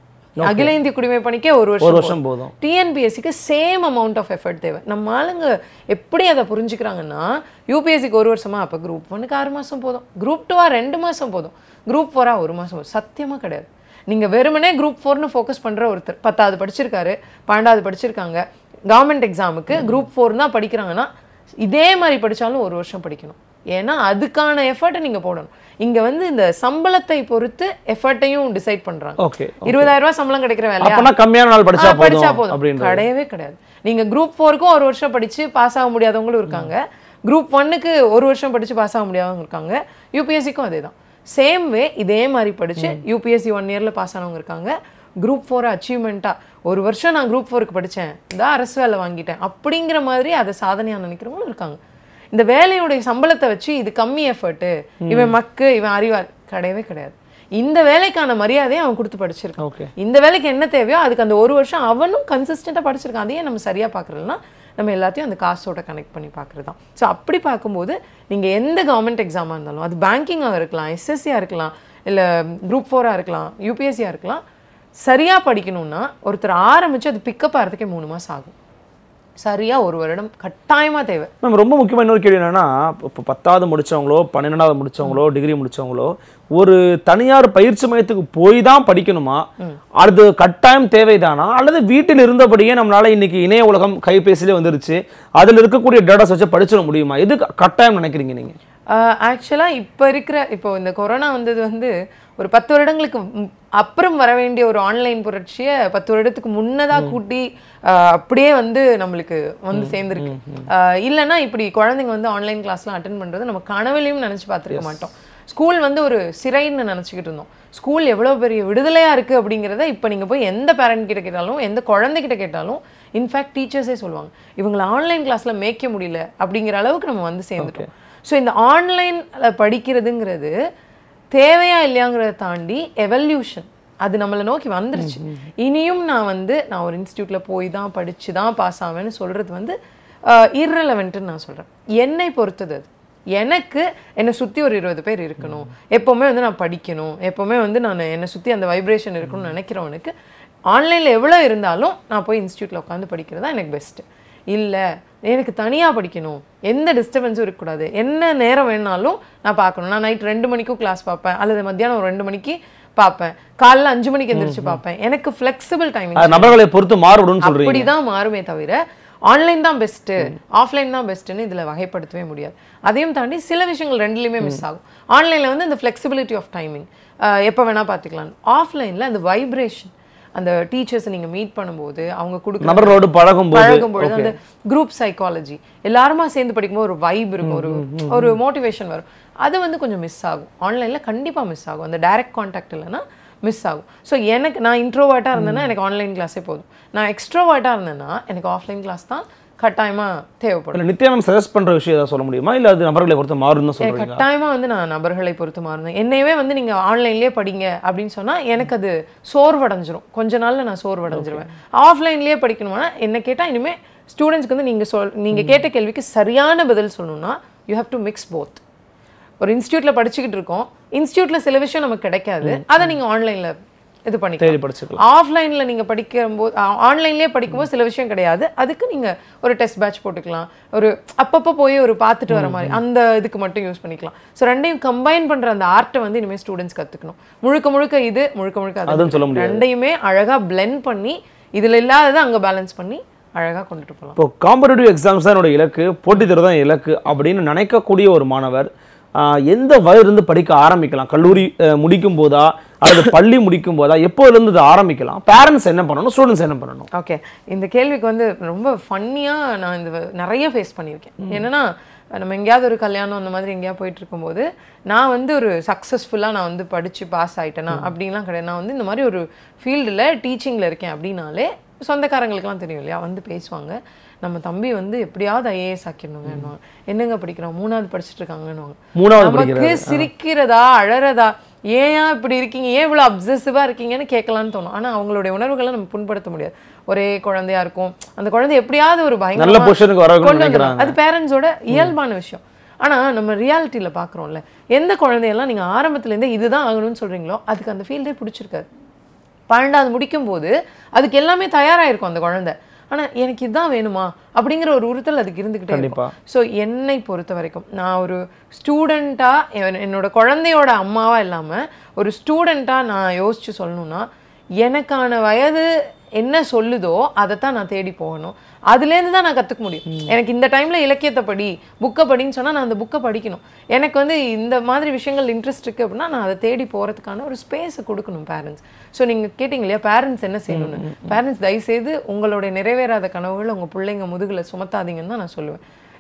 அகில இந்திய குடிமை பணிக்கே ஒரு வருஷம் ஒரு வருஷம் போதும் டிஎன்பிஎஸ்சிக்கு சேம் அமௌண்ட் ஆஃப் எஃபர்ட் தேவை நம்ம ஆளுங்க எப்படி அதை புரிஞ்சுக்கிறாங்கன்னா யூபிஎஸ்சிக்கு ஒரு வருஷமா அப்போ குரூப் ஒன்னுக்கு ஆறு மாசம் போதும் குரூப் டூவா ரெண்டு மாசம் போதும் குரூப் ஃபோரா ஒரு மாசம் போதும் சத்தியமா கிடையாது நீங்க வெறுமனே குரூப் ஃபோர்னு ஃபோக்கஸ் பண்ற ஒருத்தர் பத்தாவது படிச்சிருக்காரு பன்னெண்டாவது படிச்சிருக்காங்க கவர்மெண்ட் எக்ஸாமுக்கு குரூப் ஃபோர் தான் படிக்கிறாங்கன்னா இதே மாதிரி படிச்சாலும் ஒரு வருஷம் படிக்கணும் ஏன்னா அதுக்கான எஃபர்ட்டை நீங்க போடணும் இங்க வந்து இந்த சம்பளத்தை பொறுத்து எஃபர்ட்டையும் டிசைட் பண்றாங்க ஓகே இருபதாயிரம் ரூபாய் சம்பளம் கிடைக்கிற வேலையா அப்பனா கம்மியான நாள் படிச்சா ஆ, படிச்சா போதும் போதும் அப்படின்ற கிடையவே கிடையாது நீங்க குரூப் ஃபோருக்கும் ஒரு வருஷம் படிச்சு பாஸ் ஆக முடியாதவங்களும் இருக்காங்க குரூப் ஒன்னுக்கு ஒரு வருஷம் படிச்சு பாஸ் ஆக முடியாதவங்க இருக்காங்க யூபிஎஸ்சிக்கும் அதே தான் சேம் வே இதே மாதிரி படிச்சு யூபிஎஸ்சி ஒன் இயர்ல பாஸ் ஆனவங்க இருக்காங்க குரூப் ஃபோர் அச்சீவ்மெண்ட்டாக ஒரு வருஷம் நான் குரூப் ஃபோருக்கு படித்தேன் இதான் அரசு வேலை வாங்கிட்டேன் அப்படிங்கிற மாதிரி அதை சாதனையாக நினைக்கிறவங்களும் இருக்காங்க இந்த வேலையுடைய சம்பளத்தை வச்சு இது கம்மி எஃபர்ட்டு இவன் மக்கு இவன் அறிவார் கிடையவே கிடையாது இந்த வேலைக்கான மரியாதையை அவன் கொடுத்து படிச்சிருக்கான் ஓகே இந்த வேலைக்கு என்ன தேவையோ அதுக்கு அந்த ஒரு வருஷம் அவனும் கன்சிஸ்டண்ட்டாக படிச்சிருக்கான் அதையே நம்ம சரியாக பார்க்குறதுனா நம்ம எல்லாத்தையும் அந்த காசோட கனெக்ட் பண்ணி பார்க்குறது தான் ஸோ அப்படி பார்க்கும்போது நீங்கள் எந்த கவர்மெண்ட் எக்ஸாமாக இருந்தாலும் அது பேங்கிங்காக இருக்கலாம் எஸ்எஸ்சியாக இருக்கலாம் இல்லை குரூப் ஃபோராக இருக்கலாம் யூபிஎஸ்சியாக இருக்கலாம் சரியாக படிக்கணும்னா ஒருத்தர் ஆரம்பித்து அது பிக்கப் ஆகிறதுக்கே மூணு மாதம் ஆகும் சரியாக ஒரு வருடம் கட்டாயமாக தேவை மேம் ரொம்ப முக்கியமான இன்னொரு கேள்வி என்னன்னா இப்போ பத்தாவது முடிச்சவங்களோ பன்னிரெண்டாவது முடிச்சவங்களோ டிகிரி முடிச்சவங்களோ ஒரு தனியார் பயிற்சி மையத்துக்கு போய் தான் படிக்கணுமா அது கட்டாயம் தேவைதானா அல்லது வீட்டில் இருந்தபடியே நம்மளால இன்னைக்கு இணைய உலகம் கைபேசியிலே வந்துருச்சு அதில் இருக்கக்கூடிய டேட்டாஸ் வச்சு படிச்சிட முடியுமா எது கட்டாயம் நினைக்கிறீங்க நீங்க ஆக்சுவலாக இப்போ இருக்கிற இப்போ இந்த கொரோனா வந்தது வந்து ஒரு பத்து வருடங்களுக்கு ம்- அப்புறம் வர வேண்டிய ஒரு ஆன்லைன் புரட்சியை பத்து வருடத்துக்கு முன்னதாக கூட்டி ஆஹ், அப்படியே வந்து நம்மளுக்கு வந்து சேர்ந்துருக்கு ஆஹ், இல்லைன்னா இப்படி குழந்தைங்க வந்து ஆன்லைன் கிளாஸ்லாம் அட்டன் பண்ணுறது நம்ம கனவுலையும் நினச்சி பார்த்துருக்க மாட்டோம் ஸ்கூல் வந்து ஒரு சிறைன்னு நினச்சிக்கிட்டு இருந்தோம் ஸ்கூல் எவ்வளோ பெரிய விடுதலையாக இருக்குது அப்படிங்கிறத இப்போ நீங்கள் போய் எந்த பேரண்ட் கிட்ட கேட்டாலும் எந்த குழந்தைகிட்ட கேட்டாலும் இன்ஃபேக்ட் டீச்சர்ஸே சொல்லுவாங்க இவங்களை ஆன்லைன் கிளாஸில் மேய்க்க முடியல அப்படிங்கிற அளவுக்கு நம்ம வந்து சேர்ந்துட்டோம் ஸோ இந்த ஆன்லைனில் படிக்கிறதுங்கிறது தேவையா இல்லையாங்கிறத தாண்டி எவல்யூஷன் அது நம்மளை நோக்கி வந்துருச்சு இனியும் நான் வந்து நான் ஒரு இன்ஸ்டியூட்டில் போய் தான் படித்து தான் பாஸ் ஆவேன்னு சொல்கிறது வந்து இர்ரெலவெண்ட்டுன்னு நான் சொல்கிறேன் என்னை பொறுத்தது அது எனக்கு என்னை சுற்றி ஒரு இருபது பேர் இருக்கணும் எப்போவுமே வந்து நான் படிக்கணும் எப்போவுமே வந்து நான் என்னை சுற்றி அந்த வைப்ரேஷன் இருக்கணும்னு நினைக்கிறவனுக்கு ஆன்லைனில் எவ்வளோ இருந்தாலும் நான் போய் இன்ஸ்டியூட்டில் உட்காந்து படிக்கிறது தான் எனக்கு பெஸ்ட்டு இல்லை எனக்கு தனியாக படிக்கணும் எந்த டிஸ்டர்பன்ஸும் இருக்கக்கூடாது என்ன நேரம் வேணாலும் நான் பார்க்கணும் நான் நைட் ரெண்டு மணிக்கும் கிளாஸ் பார்ப்பேன் அல்லது மத்தியானம் ஒரு ரெண்டு மணிக்கு பார்ப்பேன் காலைல அஞ்சு மணிக்கு எந்திரிச்சு பார்ப்பேன் எனக்கு ஃப்ளெக்சிபிள் டைமிங் அது நபர்களை பொறுத்து மாறுபடும் சொல்றீங்க அப்படிதான் மாறுமே தவிர ஆன்லைன் தான் பெஸ்ட்டு ஆஃப்லைன் தான் பெஸ்ட்டுன்னு இதில் வகைப்படுத்தவே முடியாது அதையும் தாண்டி சில விஷயங்கள் ரெண்டுலையுமே மிஸ் ஆகும் ஆன்லைனில் வந்து அந்த ஃப்ளெக்சிபிலிட்டி ஆஃப் டைமிங் எப்போ வேணால் பார்த்துக்கலாம் ஆஃப்லைனில் அந்த வைப்ரேஷன் அந்த டீச்சர்ஸை நீங்கள் மீட் பண்ணும்போது அவங்க கொடுக்குற நபர்களோடு பழகும் போது பழகும் பொழுது அந்த குரூப் சைக்காலஜி எல்லாருமா சேர்ந்து படிக்கும்போது ஒரு வைப் இருக்கும் ஒரு ஒரு மோட்டிவேஷன் வரும் அது வந்து கொஞ்சம் மிஸ் ஆகும் ஆன்லைனில் கண்டிப்பாக மிஸ் ஆகும் அந்த டைரக்ட் காண்டாக்ட் இல்லைன்னா மிஸ் ஆகும் ஸோ எனக்கு நான் இன்ட்ரோவர்ட்டாக இருந்தேன்னா எனக்கு ஆன்லைன் கிளாஸே போதும் நான் எக்ஸ்ட்ரோவர்ட்டாக இருந்தேன்னா எனக்கு ஆஃப்லைன் கிளாஸ் தான் கட்டாயமாக தேவைப்படும் இல்ல நித்யா மேம் சஜஸ்ட் பண்ற விஷயம் ஏதாவது சொல்ல முடியுமா இல்ல அது நபர்களை பொறுத்து மாறும்னு தான் சொல்றீங்க கட்டாயமா வந்து நான் நபர்களை பொறுத்து மாறுனேன் என்னையவே வந்து நீங்க ஆன்லைன்லயே படிங்க அப்படின்னு சொன்னா எனக்கு அது சோர்வடைஞ்சிரும் கொஞ்ச நாள்ல நான் சோர்வடைஞ்சிருவேன் ஆஃப்லைன்லயே படிக்கணும்னா என்ன கேட்டா இனிமே ஸ்டூடெண்ட்ஸ்க்கு வந்து நீங்க சொல் நீங்க கேட்ட கேள்விக்கு சரியான பதில் சொல்லணும்னா you have to mix both ஒரு இன்ஸ்டியூட்ல படிச்சுக்கிட்டு இருக்கோம் இன்ஸ்டியூட்ல சில விஷயம் நமக்கு கிடைக்காது அதை நீங்க ஆன்லைன்ல இது பண்ணிக்கலாம் தேடி படிச்சுக்கலாம் ஆஃப்லைன்ல நீங்க படிக்கும்போது ஆன்லைன்லயே படிக்கும்போது சில விஷயம் கிடையாது அதுக்கு நீங்க ஒரு டெஸ்ட் பேட்ச் போட்டுக்கலாம் ஒரு அப்பப்போ போய் ஒரு பார்த்துட்டு வர மாதிரி அந்த இதுக்கு மட்டும் யூஸ் பண்ணிக்கலாம் ஸோ ரெண்டையும் கம்பைன் பண்ற அந்த ஆர்ட்டை வந்து இனிமேல் ஸ்டூடெண்ட்ஸ் கத்துக்கணும் முழுக்க முழுக்க இது முழுக்க முழுக்க அது அதுவும் சொல்ல முடியாது ரெண்டையுமே அழகா blend பண்ணி இதுல இல்லாததை அங்க பேலன்ஸ் பண்ணி அழகா கொண்டுட்டு போகலாம் இப்போ காம்படிட்டிவ் எக்ஸாம்ஸ் தான் என்னோட இலக்கு போட்டித் தேர்வு தான் இலக்கு அப்படின்னு நினைக்கக்கூடிய ஒரு மாணவர் ஆஹ், எந்த வயதிலிருந்து படிக்க ஆரம்பிக்கலாம் கல்லூரி அஹ், முடிக்கும் போதா அல்லது பள்ளி முடிக்கும் போதா எப்போதுலேருந்து இது ஆரம்பிக்கலாம் பேரண்ட்ஸ் என்ன பண்ணணும் ஸ்டூடெண்ட்ஸ் என்ன பண்ணணும் ஓகே இந்த கேள்விக்கு வந்து ரொம்ப ஃபன்னியாக நான் இந்த வ- நிறைய ஃபேஸ் பண்ணியிருக்கேன் என்னன்னா நம்ம எங்கேயாவது ஒரு கல்யாணம் அந்த மாதிரி எங்கேயாவது போயிட்டு இருக்கும்போது நான் வந்து ஒரு சக்ஸஸ்ஃபுல்லாக நான் வந்து படித்து பாஸ் ஆயிட்டேனா அப்படின்லாம் கிடையாது நான் வந்து இந்த மாதிரி ஒரு ஃபீல்டில் டீச்சிங்கில் இருக்கேன் அப்படின்னாலே சொந்தக்காரங்களுக்குலாம் தெரியும் இல்லையா வந்து பேசுவாங்க நம்ம தம்பி வந்து எப்படியாவது ஐஏஎஸ் ஆக்கிடணுங்க என்னங்க படிக்கிறான் மூணாவது படிச்சுட்டு இருக்காங்கன்னு மூணாவது நமக்கு சிரிக்கிறதா அழறதா ஏன் இப்படி இருக்கீங்க ஏன் இவ்வளோ அப்சசிவா இருக்கீங்கன்னு கேட்கலான்னு தோணும் ஆனா அவங்களுடைய உணர்வுகளை நம்ம புண்படுத்த முடியாது ஒரே குழந்தையா இருக்கும் அந்த குழந்தை எப்படியாவது ஒரு நல்ல பயங்கரமா பொசிஷனுக்கு வர கொண்டு நினைக்கிறாங்க வந்துடும் அது பேரண்ட்ஸோட இயல்பான விஷயம் ஆனா நம்ம ரியாலிட்டியில பாக்குறோம்ல எந்த குழந்தையெல்லாம் நீங்க ஆரம்பத்துல இருந்தே இதுதான் ஆகணும்னு சொல்றீங்களோ அதுக்கு அந்த ஃபீல்டே பிடிச்சிருக்காது பன்னெண்டாவது முடிக்கும் போது அதுக்கு எல்லாமே தயாராயிருக்கும் அந்த குழந்தை ஆனா எனக்கு இதுதான் வேணுமா அப்படிங்கிற ஒரு உறுத்தல் அதுக்கு இருந்துகிட்டே கண்டிப்பா. இருக்கும் ஸோ என்னை பொறுத்த வரைக்கும் நான் ஒரு ஸ்டூடெண்ட்டாக என்னோட குழந்தையோட அம்மாவா இல்லாம ஒரு ஸ்டூடெண்ட்டாக நான் யோசிச்சு சொல்லணும்னா எனக்கான வயது என்ன சொல்லுதோ அதைத்தான் நான் தேடி போகணும் அதுலேருந்து தான் நான் கற்றுக்க முடியும் எனக்கு இந்த டைமில் இலக்கியத்தை படி புக்கை படின்னு சொன்னால் நான் அந்த புக்கை படிக்கணும் எனக்கு வந்து இந்த மாதிரி விஷயங்கள் இன்ட்ரெஸ்ட் இருக்குது அப்படின்னா நான் அதை தேடி போகிறதுக்கான ஒரு ஸ்பேஸை கொடுக்கணும் பேரண்ட்ஸ் ஸோ நீங்கள் கேட்டிங்க இல்லையா பேரண்ட்ஸ் என்ன செய்யணும்னு பேரண்ட்ஸ் தயவுசெய்து உங்களுடைய நிறைவேறாத கனவுகளை உங்கள் பிள்ளைங்க முதுகில் சுமத்தாதீங்கன்னு தான் நான் சொல்லுவேன்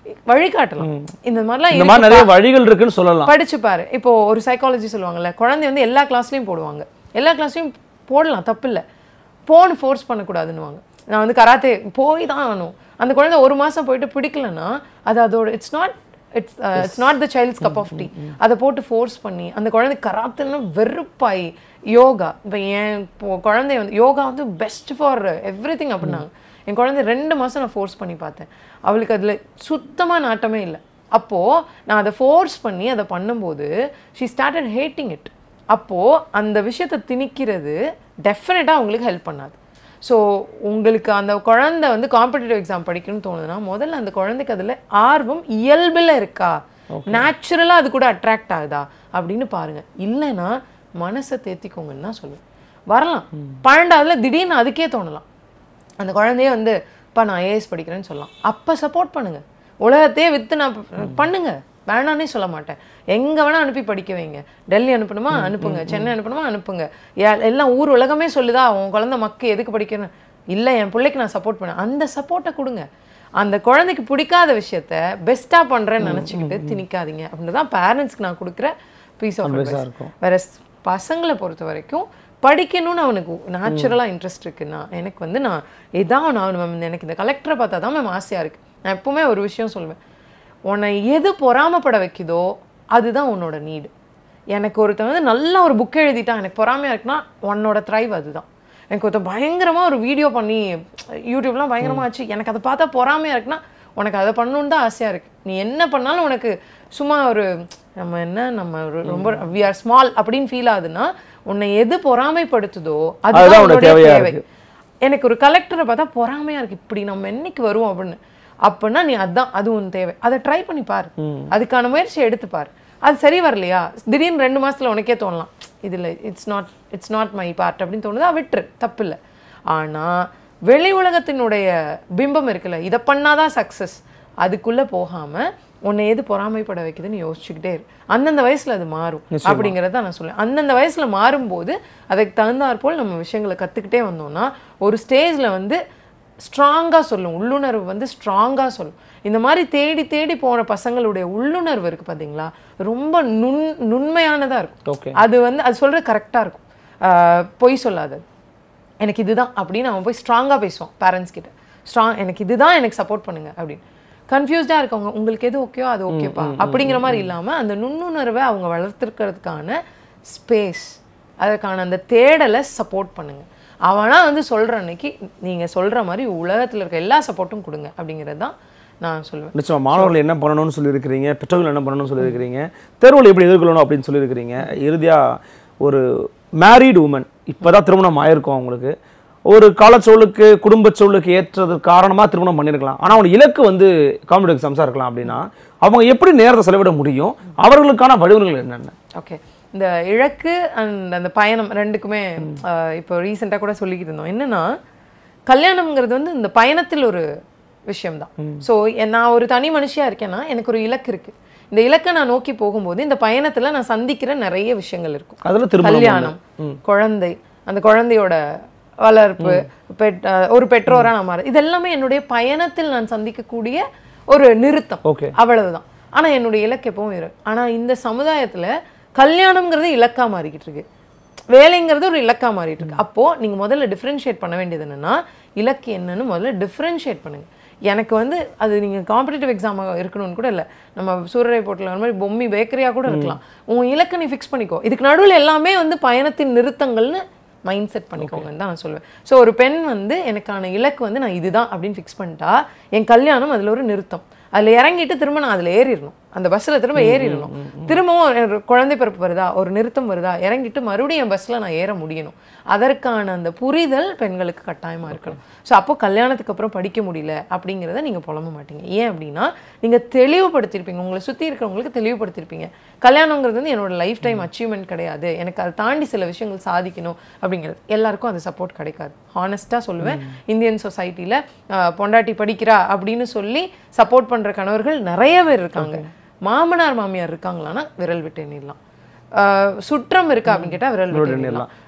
வழிகாட்டலாம் இந்த மாதிரிலாம் இந்த மாதிரி இருக்குப்பா. நிறைய வழிகள் இருக்குன்னு சொல்லலாம் படிச்சு பாரு இப்போ ஒரு சைக்காலஜி சொல்லுவாங்கல்ல குழந்தை வந்து எல்லா கிளாஸ்லயும் போடுவாங்க எல்லா கிளாஸ்லயும் போடலாம் தப்பு இல்லை போன் ஃபோர்ஸ் பண்ணக்கூடாதுன்னுவாங்க நான் வந்து கராத்தே போய் தான் ஆகணும் அந்த குழந்தை ஒரு மாசம் போயிட்டு பிடிக்கலன்னா அது அதோட it's not it's it's not the child's cup of tea அதை போட்டு ஃபோர்ஸ் பண்ணி அந்த குழந்தை கராத்தேன்னு வெறுப்பாயி யோகா இப்போ என் இப்போ குழந்தை வந்து யோகா வந்து பெஸ்ட் ஃபார் எவ்ரி திங் அப்படின்னாங்க என் குழந்தை ரெண்டு மாசம் நான் ஃபோர்ஸ் பண்ணி பார்த்தேன் அவளுக்கு அதுல சுத்தமா நாட்டமே இல்லை அப்போ நான் அதை ஃபோர்ஸ் பண்ணி அதை பண்ணும்போது ஷீ ஸ்டார்டட் ஹேட்டிங் இட் அப்போ அந்த விஷயத்தை திணிக்கிறது டெஃபினட்டா அவங்களுக்கு ஹெல்ப் பண்ணாது ஸோ உங்களுக்கு அந்த குழந்தை வந்து காம்படிட்டிவ் எக்ஸாம் படிக்கணும்னு தோணுதுன்னா முதல்ல அந்த குழந்தைக்கு அதுல ஆர்வம் இயல்புல இருக்கா நேச்சுரலாக அது கூட அட்ராக்ட் ஆகுதா அப்படின்னு பாருங்க இல்லைன்னா மனசை தேத்திக்கோங்கன்னு தான் சொல்லுவேன் வரலாம் பன்னெண்டாவதுல திடீர்னு அதுக்கே தோணலாம் அந்த குழந்தைய வந்து இப்போ நான் ஐஏஎஸ் படிக்கிறேன்னு சொல்லலாம் அப்போ சப்போர்ட் பண்ணுங்க உலகத்தையே வித்து நான் ப- பண்ணுங்க வேணான்னே சொல்ல மாட்டேன் எங்க வேணா அனுப்பி படிக்க வைங்க டெல்லி அனுப்பணுமா அனுப்புங்க சென்னை அனுப்பணுமா அனுப்புங்க எ- எல்லாம் ஊர் உலகமே சொல்லுதா உன் குழந்தை மக்கு எதுக்கு படிக்கணும் இல்லை என் பிள்ளைக்கு நான் சப்போர்ட் பண்ணேன் அந்த சப்போர்ட்டை கொடுங்க அந்த குழந்தைக்கு பிடிக்காத விஷயத்த பெஸ்ட்டாக பண்ணுறேன்னு நினச்சிக்கிட்டு திணிக்காதீங்க அப்படின்னு தான் பேரண்ட்ஸ்க்கு நான் கொடுக்குற பீஸ் ஆஃப் Advice-ஆ இருக்கும். வேற ஸ்- பசங்களை பொறுத்த வரைக்கும் படிக்கணும்னு அவனுக்கு நேச்சுரலாக இன்ட்ரெஸ்ட் இருக்குன்னா எனக்கு வந்து நான் இதான் நான் மேம் எனக்கு இந்த கலெக்டரை பார்த்தா தான் மேம் ஆசையாக இருக்கு நான் எப்பவுமே ஒரு விஷயம் சொல்லுவேன் உன்னை எது பொறாமப்பட வைக்குதோ அதுதான் உன்னோட நீடு எனக்கு ஒருத்தன் வந்து நல்லா ஒரு புக் எழுதிட்டான் எனக்கு பொறாமையாக இருக்குன்னா உன்னோட த்ரைவ் அதுதான் எனக்கு ஒருத்தன் பயங்கரமாக ஒரு வீடியோ பண்ணி யூடியூப்லாம் பயங்கரமா ஆச்சு எனக்கு அதை பார்த்தா பொறாமையாக இருக்குன்னா உனக்கு அதை பண்ணணுன்னு தான் ஆசையாக இருக்கு நீ என்ன பண்ணாலும் உனக்கு சும்மா ஒரு நம்ம என்ன நம்ம ஒரு ரொம்ப வி ஆர் ஸ்மால் அப்படின்னு ஃபீல் ஆகுதுன்னா உன்னை எது பொறாமைப்படுத்துதோ அதுதான் அதுதான் உன்னோட உன்னுடைய தேவையா தேவை இருக்கு. எனக்கு ஒரு கலெக்டரை பார்த்தா பொறாமையா இருக்கு இப்படி நம்ம என்னைக்கு வருவோம் அப்படின்னு அப்படின்னா நீ அதான் அது உன் தேவை அதை ட்ரை பண்ணி பாரு அதுக்கான முயற்சியை எடுத்து பாரு அது சரி வரலையா திடீர்னு ரெண்டு மாசத்துல உனக்கே தோணலாம் இதுல it's not it's not my part அப்படின்னு தோணுதா விட்டுரு தப்பு இல்லை ஆனா வெளி உலகத்தினுடைய பிம்பம் இருக்குல்ல இதை பண்ணாதான் சக்சஸ் அதுக்குள்ள போகாம உன்னை எது பொறாமைப்பட வைக்குதுன்னு யோசிச்சுக்கிட்டே இரு அந்தந்த வயசுல அது மாறும் அப்படிங்கிறத நான் சொல்லுவேன் அந்தந்த வயசுல மாறும்போது அதுக்கு தகுந்தாற் போல் நம்ம விஷயங்களை கத்துக்கிட்டே வந்தோம்னா ஒரு ஸ்டேஜ்ல வந்து ஸ்ட்ராங்கா சொல்லும் உள்ளுணர்வு வந்து ஸ்ட்ராங்கா சொல்லும் இந்த மாதிரி தேடி தேடி போன பசங்களுடைய உள்ளுணர்வு இருக்கு பாத்தீங்களா ரொம்ப நுண் நுண்மையானதா இருக்கும் ஓகே அது வந்து அது சொல்றது கரெக்டா இருக்கும் ஆஹ் பொய் சொல்லாதது எனக்கு இதுதான் அப்படின்னு அவன் போய் ஸ்ட்ராங்காக பேசுவான் பேரண்ட்ஸ் கிட்ட ஸ்ட்ராங் எனக்கு இதுதான் எனக்கு சப்போர்ட் பண்ணுங்க அப்படின்னு கன்ஃபியூஸ்டாக இருக்கவங்க உங்களுக்கு எது ஓகேயோ அது ஓகேப்பா அப்படிங்கிற மாதிரி இல்லாமல் அந்த நுண்ணுணர்வை அவங்க வளர்த்துருக்கிறதுக்கான ஸ்பேஸ் அதற்கான அந்த தேடலை சப்போர்ட் பண்ணுங்க அவனா வந்து சொல்ற அன்னைக்கு நீங்க சொல்ற மாதிரி உலகத்துல இருக்க எல்லா சப்போர்ட்டும் கொடுங்க அப்படிங்கிறது தான் நான் சொல்லுவேன் நிச்சயமா மாணவர்கள் என்ன பண்ணணும்னு சொல்லியிருக்கிறீங்க பெற்றோர்கள் என்ன பண்ணணும்னு சொல்லியிருக்கிறீங்க தேர்வுகளை எப்படி எதிர்கொள்ளணும் அப்படின்னு சொல்லியிருக்கிறீங்க இறுதியா ஒரு மேரீடு உமன் இப்பதான் திருமணம் ஆயிருக்கும் அவங்களுக்கு ஒரு காலச்சூழலுக்கு குடும்ப சூழலுக்கு ஏற்றது காரணமா திருமணம் பண்ணியிருக்கலாம் ஆனா அவங்க இலக்கு வந்து காம்படிட்டிவ் எக்ஸாம்ஸாக இருக்கலாம் அப்படின்னா அவங்க எப்படி நேரத்தை செலவிட முடியும் அவர்களுக்கான வழிமுறைகள் என்னென்ன ஓகே இந்த இழக்கு அண்ட் அந்த பயணம் ரெண்டுக்குமே ஆஹ், இப்போ ரீசெண்டாக கூட சொல்லிக்கிட்டு இருந்தோம் என்னன்னா கல்யாணம்ங்கிறது வந்து இந்த பயணத்தில் ஒரு விஷயம்தான் ஸோ நான் ஒரு தனி மனுஷியா இருக்கேன்னா எனக்கு ஒரு இலக்கு இருக்கு இந்த இலக்கை நான் நோக்கி போகும்போது இந்த பயணத்துல நான் சந்திக்கிற நிறைய விஷயங்கள் இருக்கும் அதுல திருமணம் கல்யாணம் குழந்தை அந்த குழந்தையோட வளர்ப்பு பெட் அஹ், ஒரு பெற்றோரா நான் மாற இது எல்லாமே என்னுடைய பயணத்தில் நான் சந்திக்கக்கூடிய ஒரு நிறுத்தம் ஓகே அவ்வளவுதான் ஆனா என்னுடைய இலக்கு எப்பவும் இரு ஆனா இந்த சமுதாயத்துல கல்யாணம்ங்கிறது இலக்கா மாறிக்கிட்டு இருக்கு வேலைங்கிறது ஒரு இலக்கா மாறிட்டு இருக்கு அப்போ நீங்க முதல்ல டிஃபரன்ஷியேட் பண்ண வேண்டியது என்னன்னா இலக்கு என்னன்னு முதல்ல டிஃபரன்ஷியேட் பண்ணுங்க எனக்கு வந்து அது நீங்க காம்படிட்டிவ் எக்ஸாம் இருக்கணும்னு கூட இல்ல நம்ம சூரரை போட்டில் வர மாதிரி பொம்மி பேக்கரியா கூட இருக்கலாம் உன் இலக்கை நீ ஃபிக்ஸ் பண்ணிக்கோ இதுக்கு நடுவுல எல்லாமே வந்து பயணத்தின் நிறுத்தங்கள்னு மைண்ட் செட் பண்ணிக்கோங்கன்னு தான் நான் சொல்லுவேன் ஸோ ஒரு பெண் வந்து எனக்கான இலக்கு வந்து நான் இதுதான் அப்படின்னு ஃபிக்ஸ் பண்ணிட்டா என் கல்யாணம் அதுல ஒரு நிறுத்தம் அதுல இறங்கிட்டு திரும்ப நான் அதுல ஏறிடணும் அந்த பஸ்ல திரும்ப ஏறிடணும் திரும்பவும் ஒரு குழந்தை பிறப்பு வருதா ஒரு நிறுத்தம் வருதா இறங்கிட்டு மறுபடியும் என் பஸ்ல நான் ஏற முடியணும் அதற்கான அந்த புரிதல் பெண்களுக்கு கட்டாயமா இருக்கணும் ஸோ அப்போ கல்யாணத்துக்கு அப்புறம் படிக்க முடியல அப்படிங்கிறத நீங்க புலம்ப மாட்டீங்க ஏன் அப்படின்னா நீங்க தெளிவுபடுத்தியிருப்பீங்க உங்களை சுத்தி இருக்கிறவங்களுக்கு தெளிவுபடுத்தியிருப்பீங்க கல்யாணங்கிறது வந்து என்னோட லைஃப் டைம் அச்சீவ்மெண்ட் கிடையாது எனக்கு அதை தாண்டி சில விஷயங்கள் சாதிக்கணும் அப்படிங்கிறது எல்லாருக்கும் அது சப்போர்ட் கிடைக்காது ஹானஸ்ட்டாக சொல்லுவேன் இந்தியன் சொசைட்டியில் பொண்டாட்டி படிக்கிறா அப்படின்னு சொல்லி சப்போர்ட் பண்ற கணவர்கள் நிறைய பேர் இருக்காங்க மாமனார் மாமியார் இருக்காங்களான்னா விரல் விட்டு எண்ணிடலாம் ஆஹ் சுற்றம் இருக்கா அப்படின்னு கேட்டா விரல் விட்டு எண்ணிடலாம்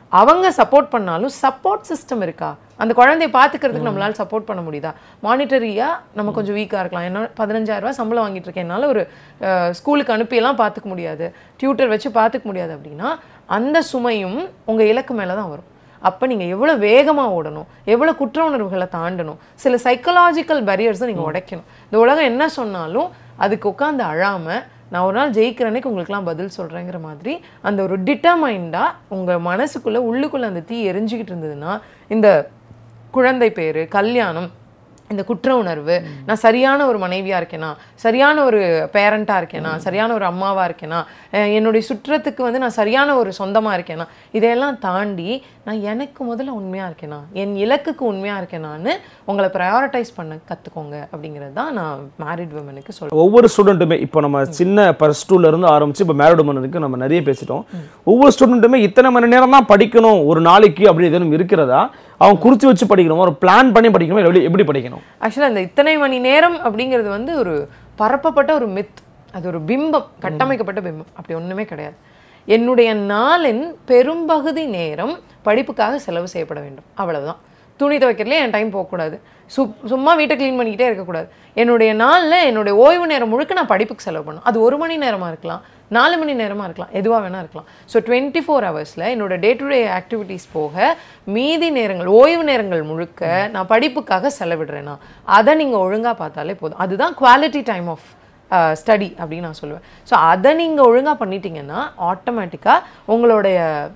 அவங்க சப்போர்ட் பண்ணாலும் சப்போர்ட் சிஸ்டம் இருக்கா அந்த குழந்தைய பார்த்துக்கிறதுக்கு நம்மளால சப்போர்ட் பண்ண முடியுதா மானிட்டரியாக நம்ம கொஞ்சம் வீக்காக இருக்கலாம் என்ன பதினஞ்சாயிரம் ரூபாய் சம்பளம் வாங்கிட்டு இருக்கேன் என்னால் ஒரு அஹ், ஸ்கூலுக்கு அனுப்பியெல்லாம் பார்த்துக்க முடியாது டியூட்டர் வச்சு பார்த்துக்க முடியாது அப்படின்னா அந்த சுமையும் உங்கள் இலக்கு மேலே தான் வரும் அப்போ நீங்கள் எவ்வளோ வேகமாக ஓடணும் எவ்வளோ குற்ற உணர்வுகளை தாண்டணும் சில சைக்கலாஜிக்கல் பேரியர்ஸை நீங்கள் உடைக்கணும் இந்த உலகம் என்ன சொன்னாலும் அதுக்கு உட்காந்து அழாமல் நான் ஒரு நாள் ஜெயிக்கிற அன்னைக்கு உங்களுக்குலாம் பதில் சொல்கிறேங்கிற மாதிரி அந்த ஒரு டிட்டர்மைண்டாக உங்கள் மனசுக்குள்ளே உள்ளுக்குள்ளே அந்த தீ எரிஞ்சுக்கிட்டு இருந்ததுன்னா இந்த குழந்தை பேர் கல்யாணம் இந்த குற்ற உணர்வு நான் சரியான ஒரு மனைவியா இருக்கேனா சரியான ஒரு பேரண்டா இருக்கேனா சரியான ஒரு அம்மாவா இருக்கேனா அஹ் என்னுடைய சுற்றத்துக்கு வந்து நான் சரியான ஒரு சொந்தமா இருக்கேனா இதையெல்லாம் தாண்டி நான் எனக்கு முதல்ல உண்மையா இருக்கேனா என் இலக்குக்கு உண்மையா இருக்கேனான்னு உங்களை ப்ரையாரிட்டைஸ் பண்ண கத்துக்கோங்க அப்படிங்கிறது தான் நான் மேரிட் விமனுக்கு சொல்றேன் ஒவ்வொரு ஸ்டூடெண்ட்டுமே இப்போ நம்ம சின்ன ப்ளஸ் டூல இருந்து ஆரம்பிச்சு இப்போ மேரிட் உமனுக்கு நம்ம நிறைய பேசிட்டோம் ஒவ்வொரு ஸ்டூடெண்ட்டுமே இத்தனை மணி நேரம் தான் படிக்கணும் ஒரு நாளைக்கு அப்படி எதுவும் இருக்கிறதா அவன் குறிச்சு வச்சு படிக்கணுமா ஒரு பிளான் பண்ணி படிக்கணுமா எப்படி எப்படி படிக்கணும் ஆக்சுவலாக அந்த இத்தனை மணி நேரம் அப்படிங்கிறது வந்து ஒரு பரப்பப்பட்ட ஒரு மித் அது ஒரு பிம்பம் கட்டமைக்கப்பட்ட பிம்பம் அப்படி ஒண்ணுமே கிடையாது என்னுடைய நாளின் பெரும்பகுதி நேரம் படிப்புக்காக செலவு செய்யப்பட வேண்டும் அவ்வளவுதான் துணி துவைக்கிறதுல என் டைம் போகக்கூடாது சு சும்மா வீட்டை க்ளீன் பண்ணிக்கிட்டே இருக்கக்கூடாது என்னுடைய நாளில் என்னுடைய ஓய்வு நேரம் முழுக்க நான் படிப்புக்கு செலவு பண்ணணும் அது ஒரு மணி நேரமாக இருக்கலாம் நாலு மணி நேரமாக இருக்கலாம் எதுவாக வேணால் இருக்கலாம் ஸோ டுவெண்ட்டி ஃபோர் ஹவர்ஸில் என்னோட டே டு டே ஆக்டிவிட்டீஸ் போக மீதி நேரங்கள் ஓய்வு நேரங்கள் முழுக்க நான் படிப்புக்காக செலவிடுறேன்னா அதை நீங்கள் ஒழுங்காக பார்த்தாலே போதும் அதுதான் குவாலிட்டி டைம் ஆஃப் ஸ்டடி அப்படின்னு நான் சொல்லுவேன் ஸோ அதை நீங்கள் ஒழுங்காக பண்ணிட்டீங்கன்னா ஆட்டோமேட்டிக்காக உங்களுடைய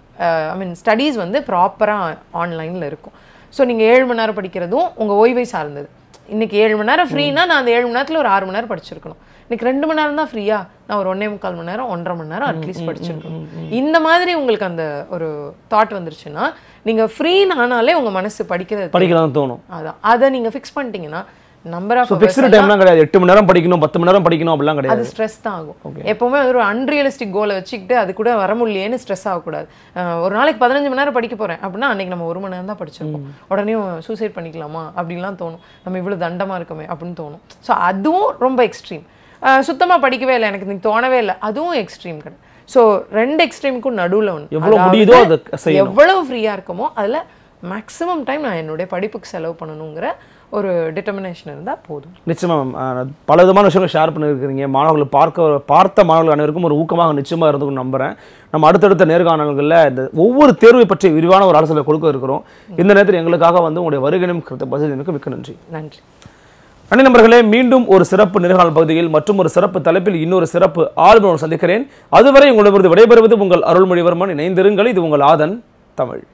ஐ மீன் ஸ்டடீஸ் வந்து ப்ராப்பராக ஆன்லைனில் இருக்கும் ஸோ நீங்கள் ஏழு மணி நேரம் படிக்கிறதும் உங்கள் ஓய்வை சார்ந்தது இன்னைக்கு ஏழு மணி நேரம் ஃப்ரீனா நான் அந்த ஏழு மணி நேரத்தில் ஒரு ஆறு மணி நேரம் படிச்சிருக்கணும் இன்னைக்கு ரெண்டு மணி நேரம் தான் ஃப்ரீயா நான் ஒரு ஒன்றே முக்கால் மணி நேரம் ஒன்றரை மணி நேரம் அட்லீஸ்ட் படிச்சிருக்கணும் இந்த மாதிரி உங்களுக்கு அந்த ஒரு தாட் வந்துருச்சுன்னா நீங்கள் ஃப்ரீனானாலே உங்கள் மனசு படிக்கிறது படிக்கலாம் தோணும் அதான் அதை நீங்கள் ஃபிக்ஸ் பண்ணிட்டீங்கன்னா நம்பர் ஆஃப் ஃபிக்ஸ்டு டைம்லாம் கிடையாது எட்டு மணி நேரம் படிக்கணும் பத்து மணி நேரம் படிக்கணும் அப்படிலாம் கிடையாது அது ஸ்ட்ரெஸ் தான் ஆகும் எப்பவுமே வந்து ஒரு அன்ரியலிஸ்டிக் கோலை வச்சுக்கிட்டு அது கூட வர முடியலையேன்னு ஸ்ட்ரெஸ் ஆகக்கூடாது அஹ் ஒரு நாளைக்கு பதினஞ்சு மணி நேரம் படிக்க போறேன் அப்படின்னா அன்னைக்கு நம்ம ஒரு மணி நேரம் தான் படிச்சிருக்கோம் உடனே சூசைட் பண்ணிக்கலாமா அப்படின்லாம் தோணும் நம்ம இவ்வளவு தண்டமா இருக்கமே அப்படின்னு தோணும் ஸோ அதுவும் ரொம்ப எக்ஸ்ட்ரீம் சுத்தமா படிக்கவே இல்லை எனக்கு இன்னைக்கு தோணவே இல்லை அதுவும் எக்ஸ்ட்ரீம் கிடையாது ஸோ ரெண்டு எக்ஸ்ட்ரீமுக்கும் நடுவுல ஒன்று எவ்வளவு முடியுதோ அதை செய்யணும். எவ்வளவு ஃப்ரீயா இருக்குமோ அதுல மேக்ஸிமம் டைம் நான் என்னுடைய படிப்புக்கு செலவு பண்ணணுங்கிற ஒரு டிட்டர்மினேஷன் இருந்தா போதும் நிச்சயமா மேம் அஹ், பல விதமான விஷயங்கள் ஷேர் பண்ணியிருக்கிறீங்க மாணவர்கள் பார்க்க பார்த்த மாணவர்கள் அனைவருக்கும் ஒரு ஊக்கமாக நிச்சயமாக இருந்துக்கும் நம்புறேன் நம்ம அடுத்தடுத்த நேர்காணல்களில் இந்த ஒவ்வொரு தேர்வை பற்றி விரிவான ஒரு ஆலோசனை கொடுக்க இருக்கிறோம் இந்த நேரத்தில் எங்களுக்காக வந்து உங்களுடைய வருகையும் குறித்த பதிலுக்கு மிக்க நன்றி நன்றி அண்ணி நண்பர்களே மீண்டும் ஒரு சிறப்பு நேர்காணல் பகுதியில் மற்றும் ஒரு சிறப்பு தலைப்பில் இன்னொரு சிறப்பு ஆளுநர் சந்திக்கிறேன் அதுவரை உங்களிடமிருந்து விடைபெறுவது உங்கள் அருள்மொழிவர்மன் இணைந்திருங்கள் இது உங்கள் ஆதன் தமிழ்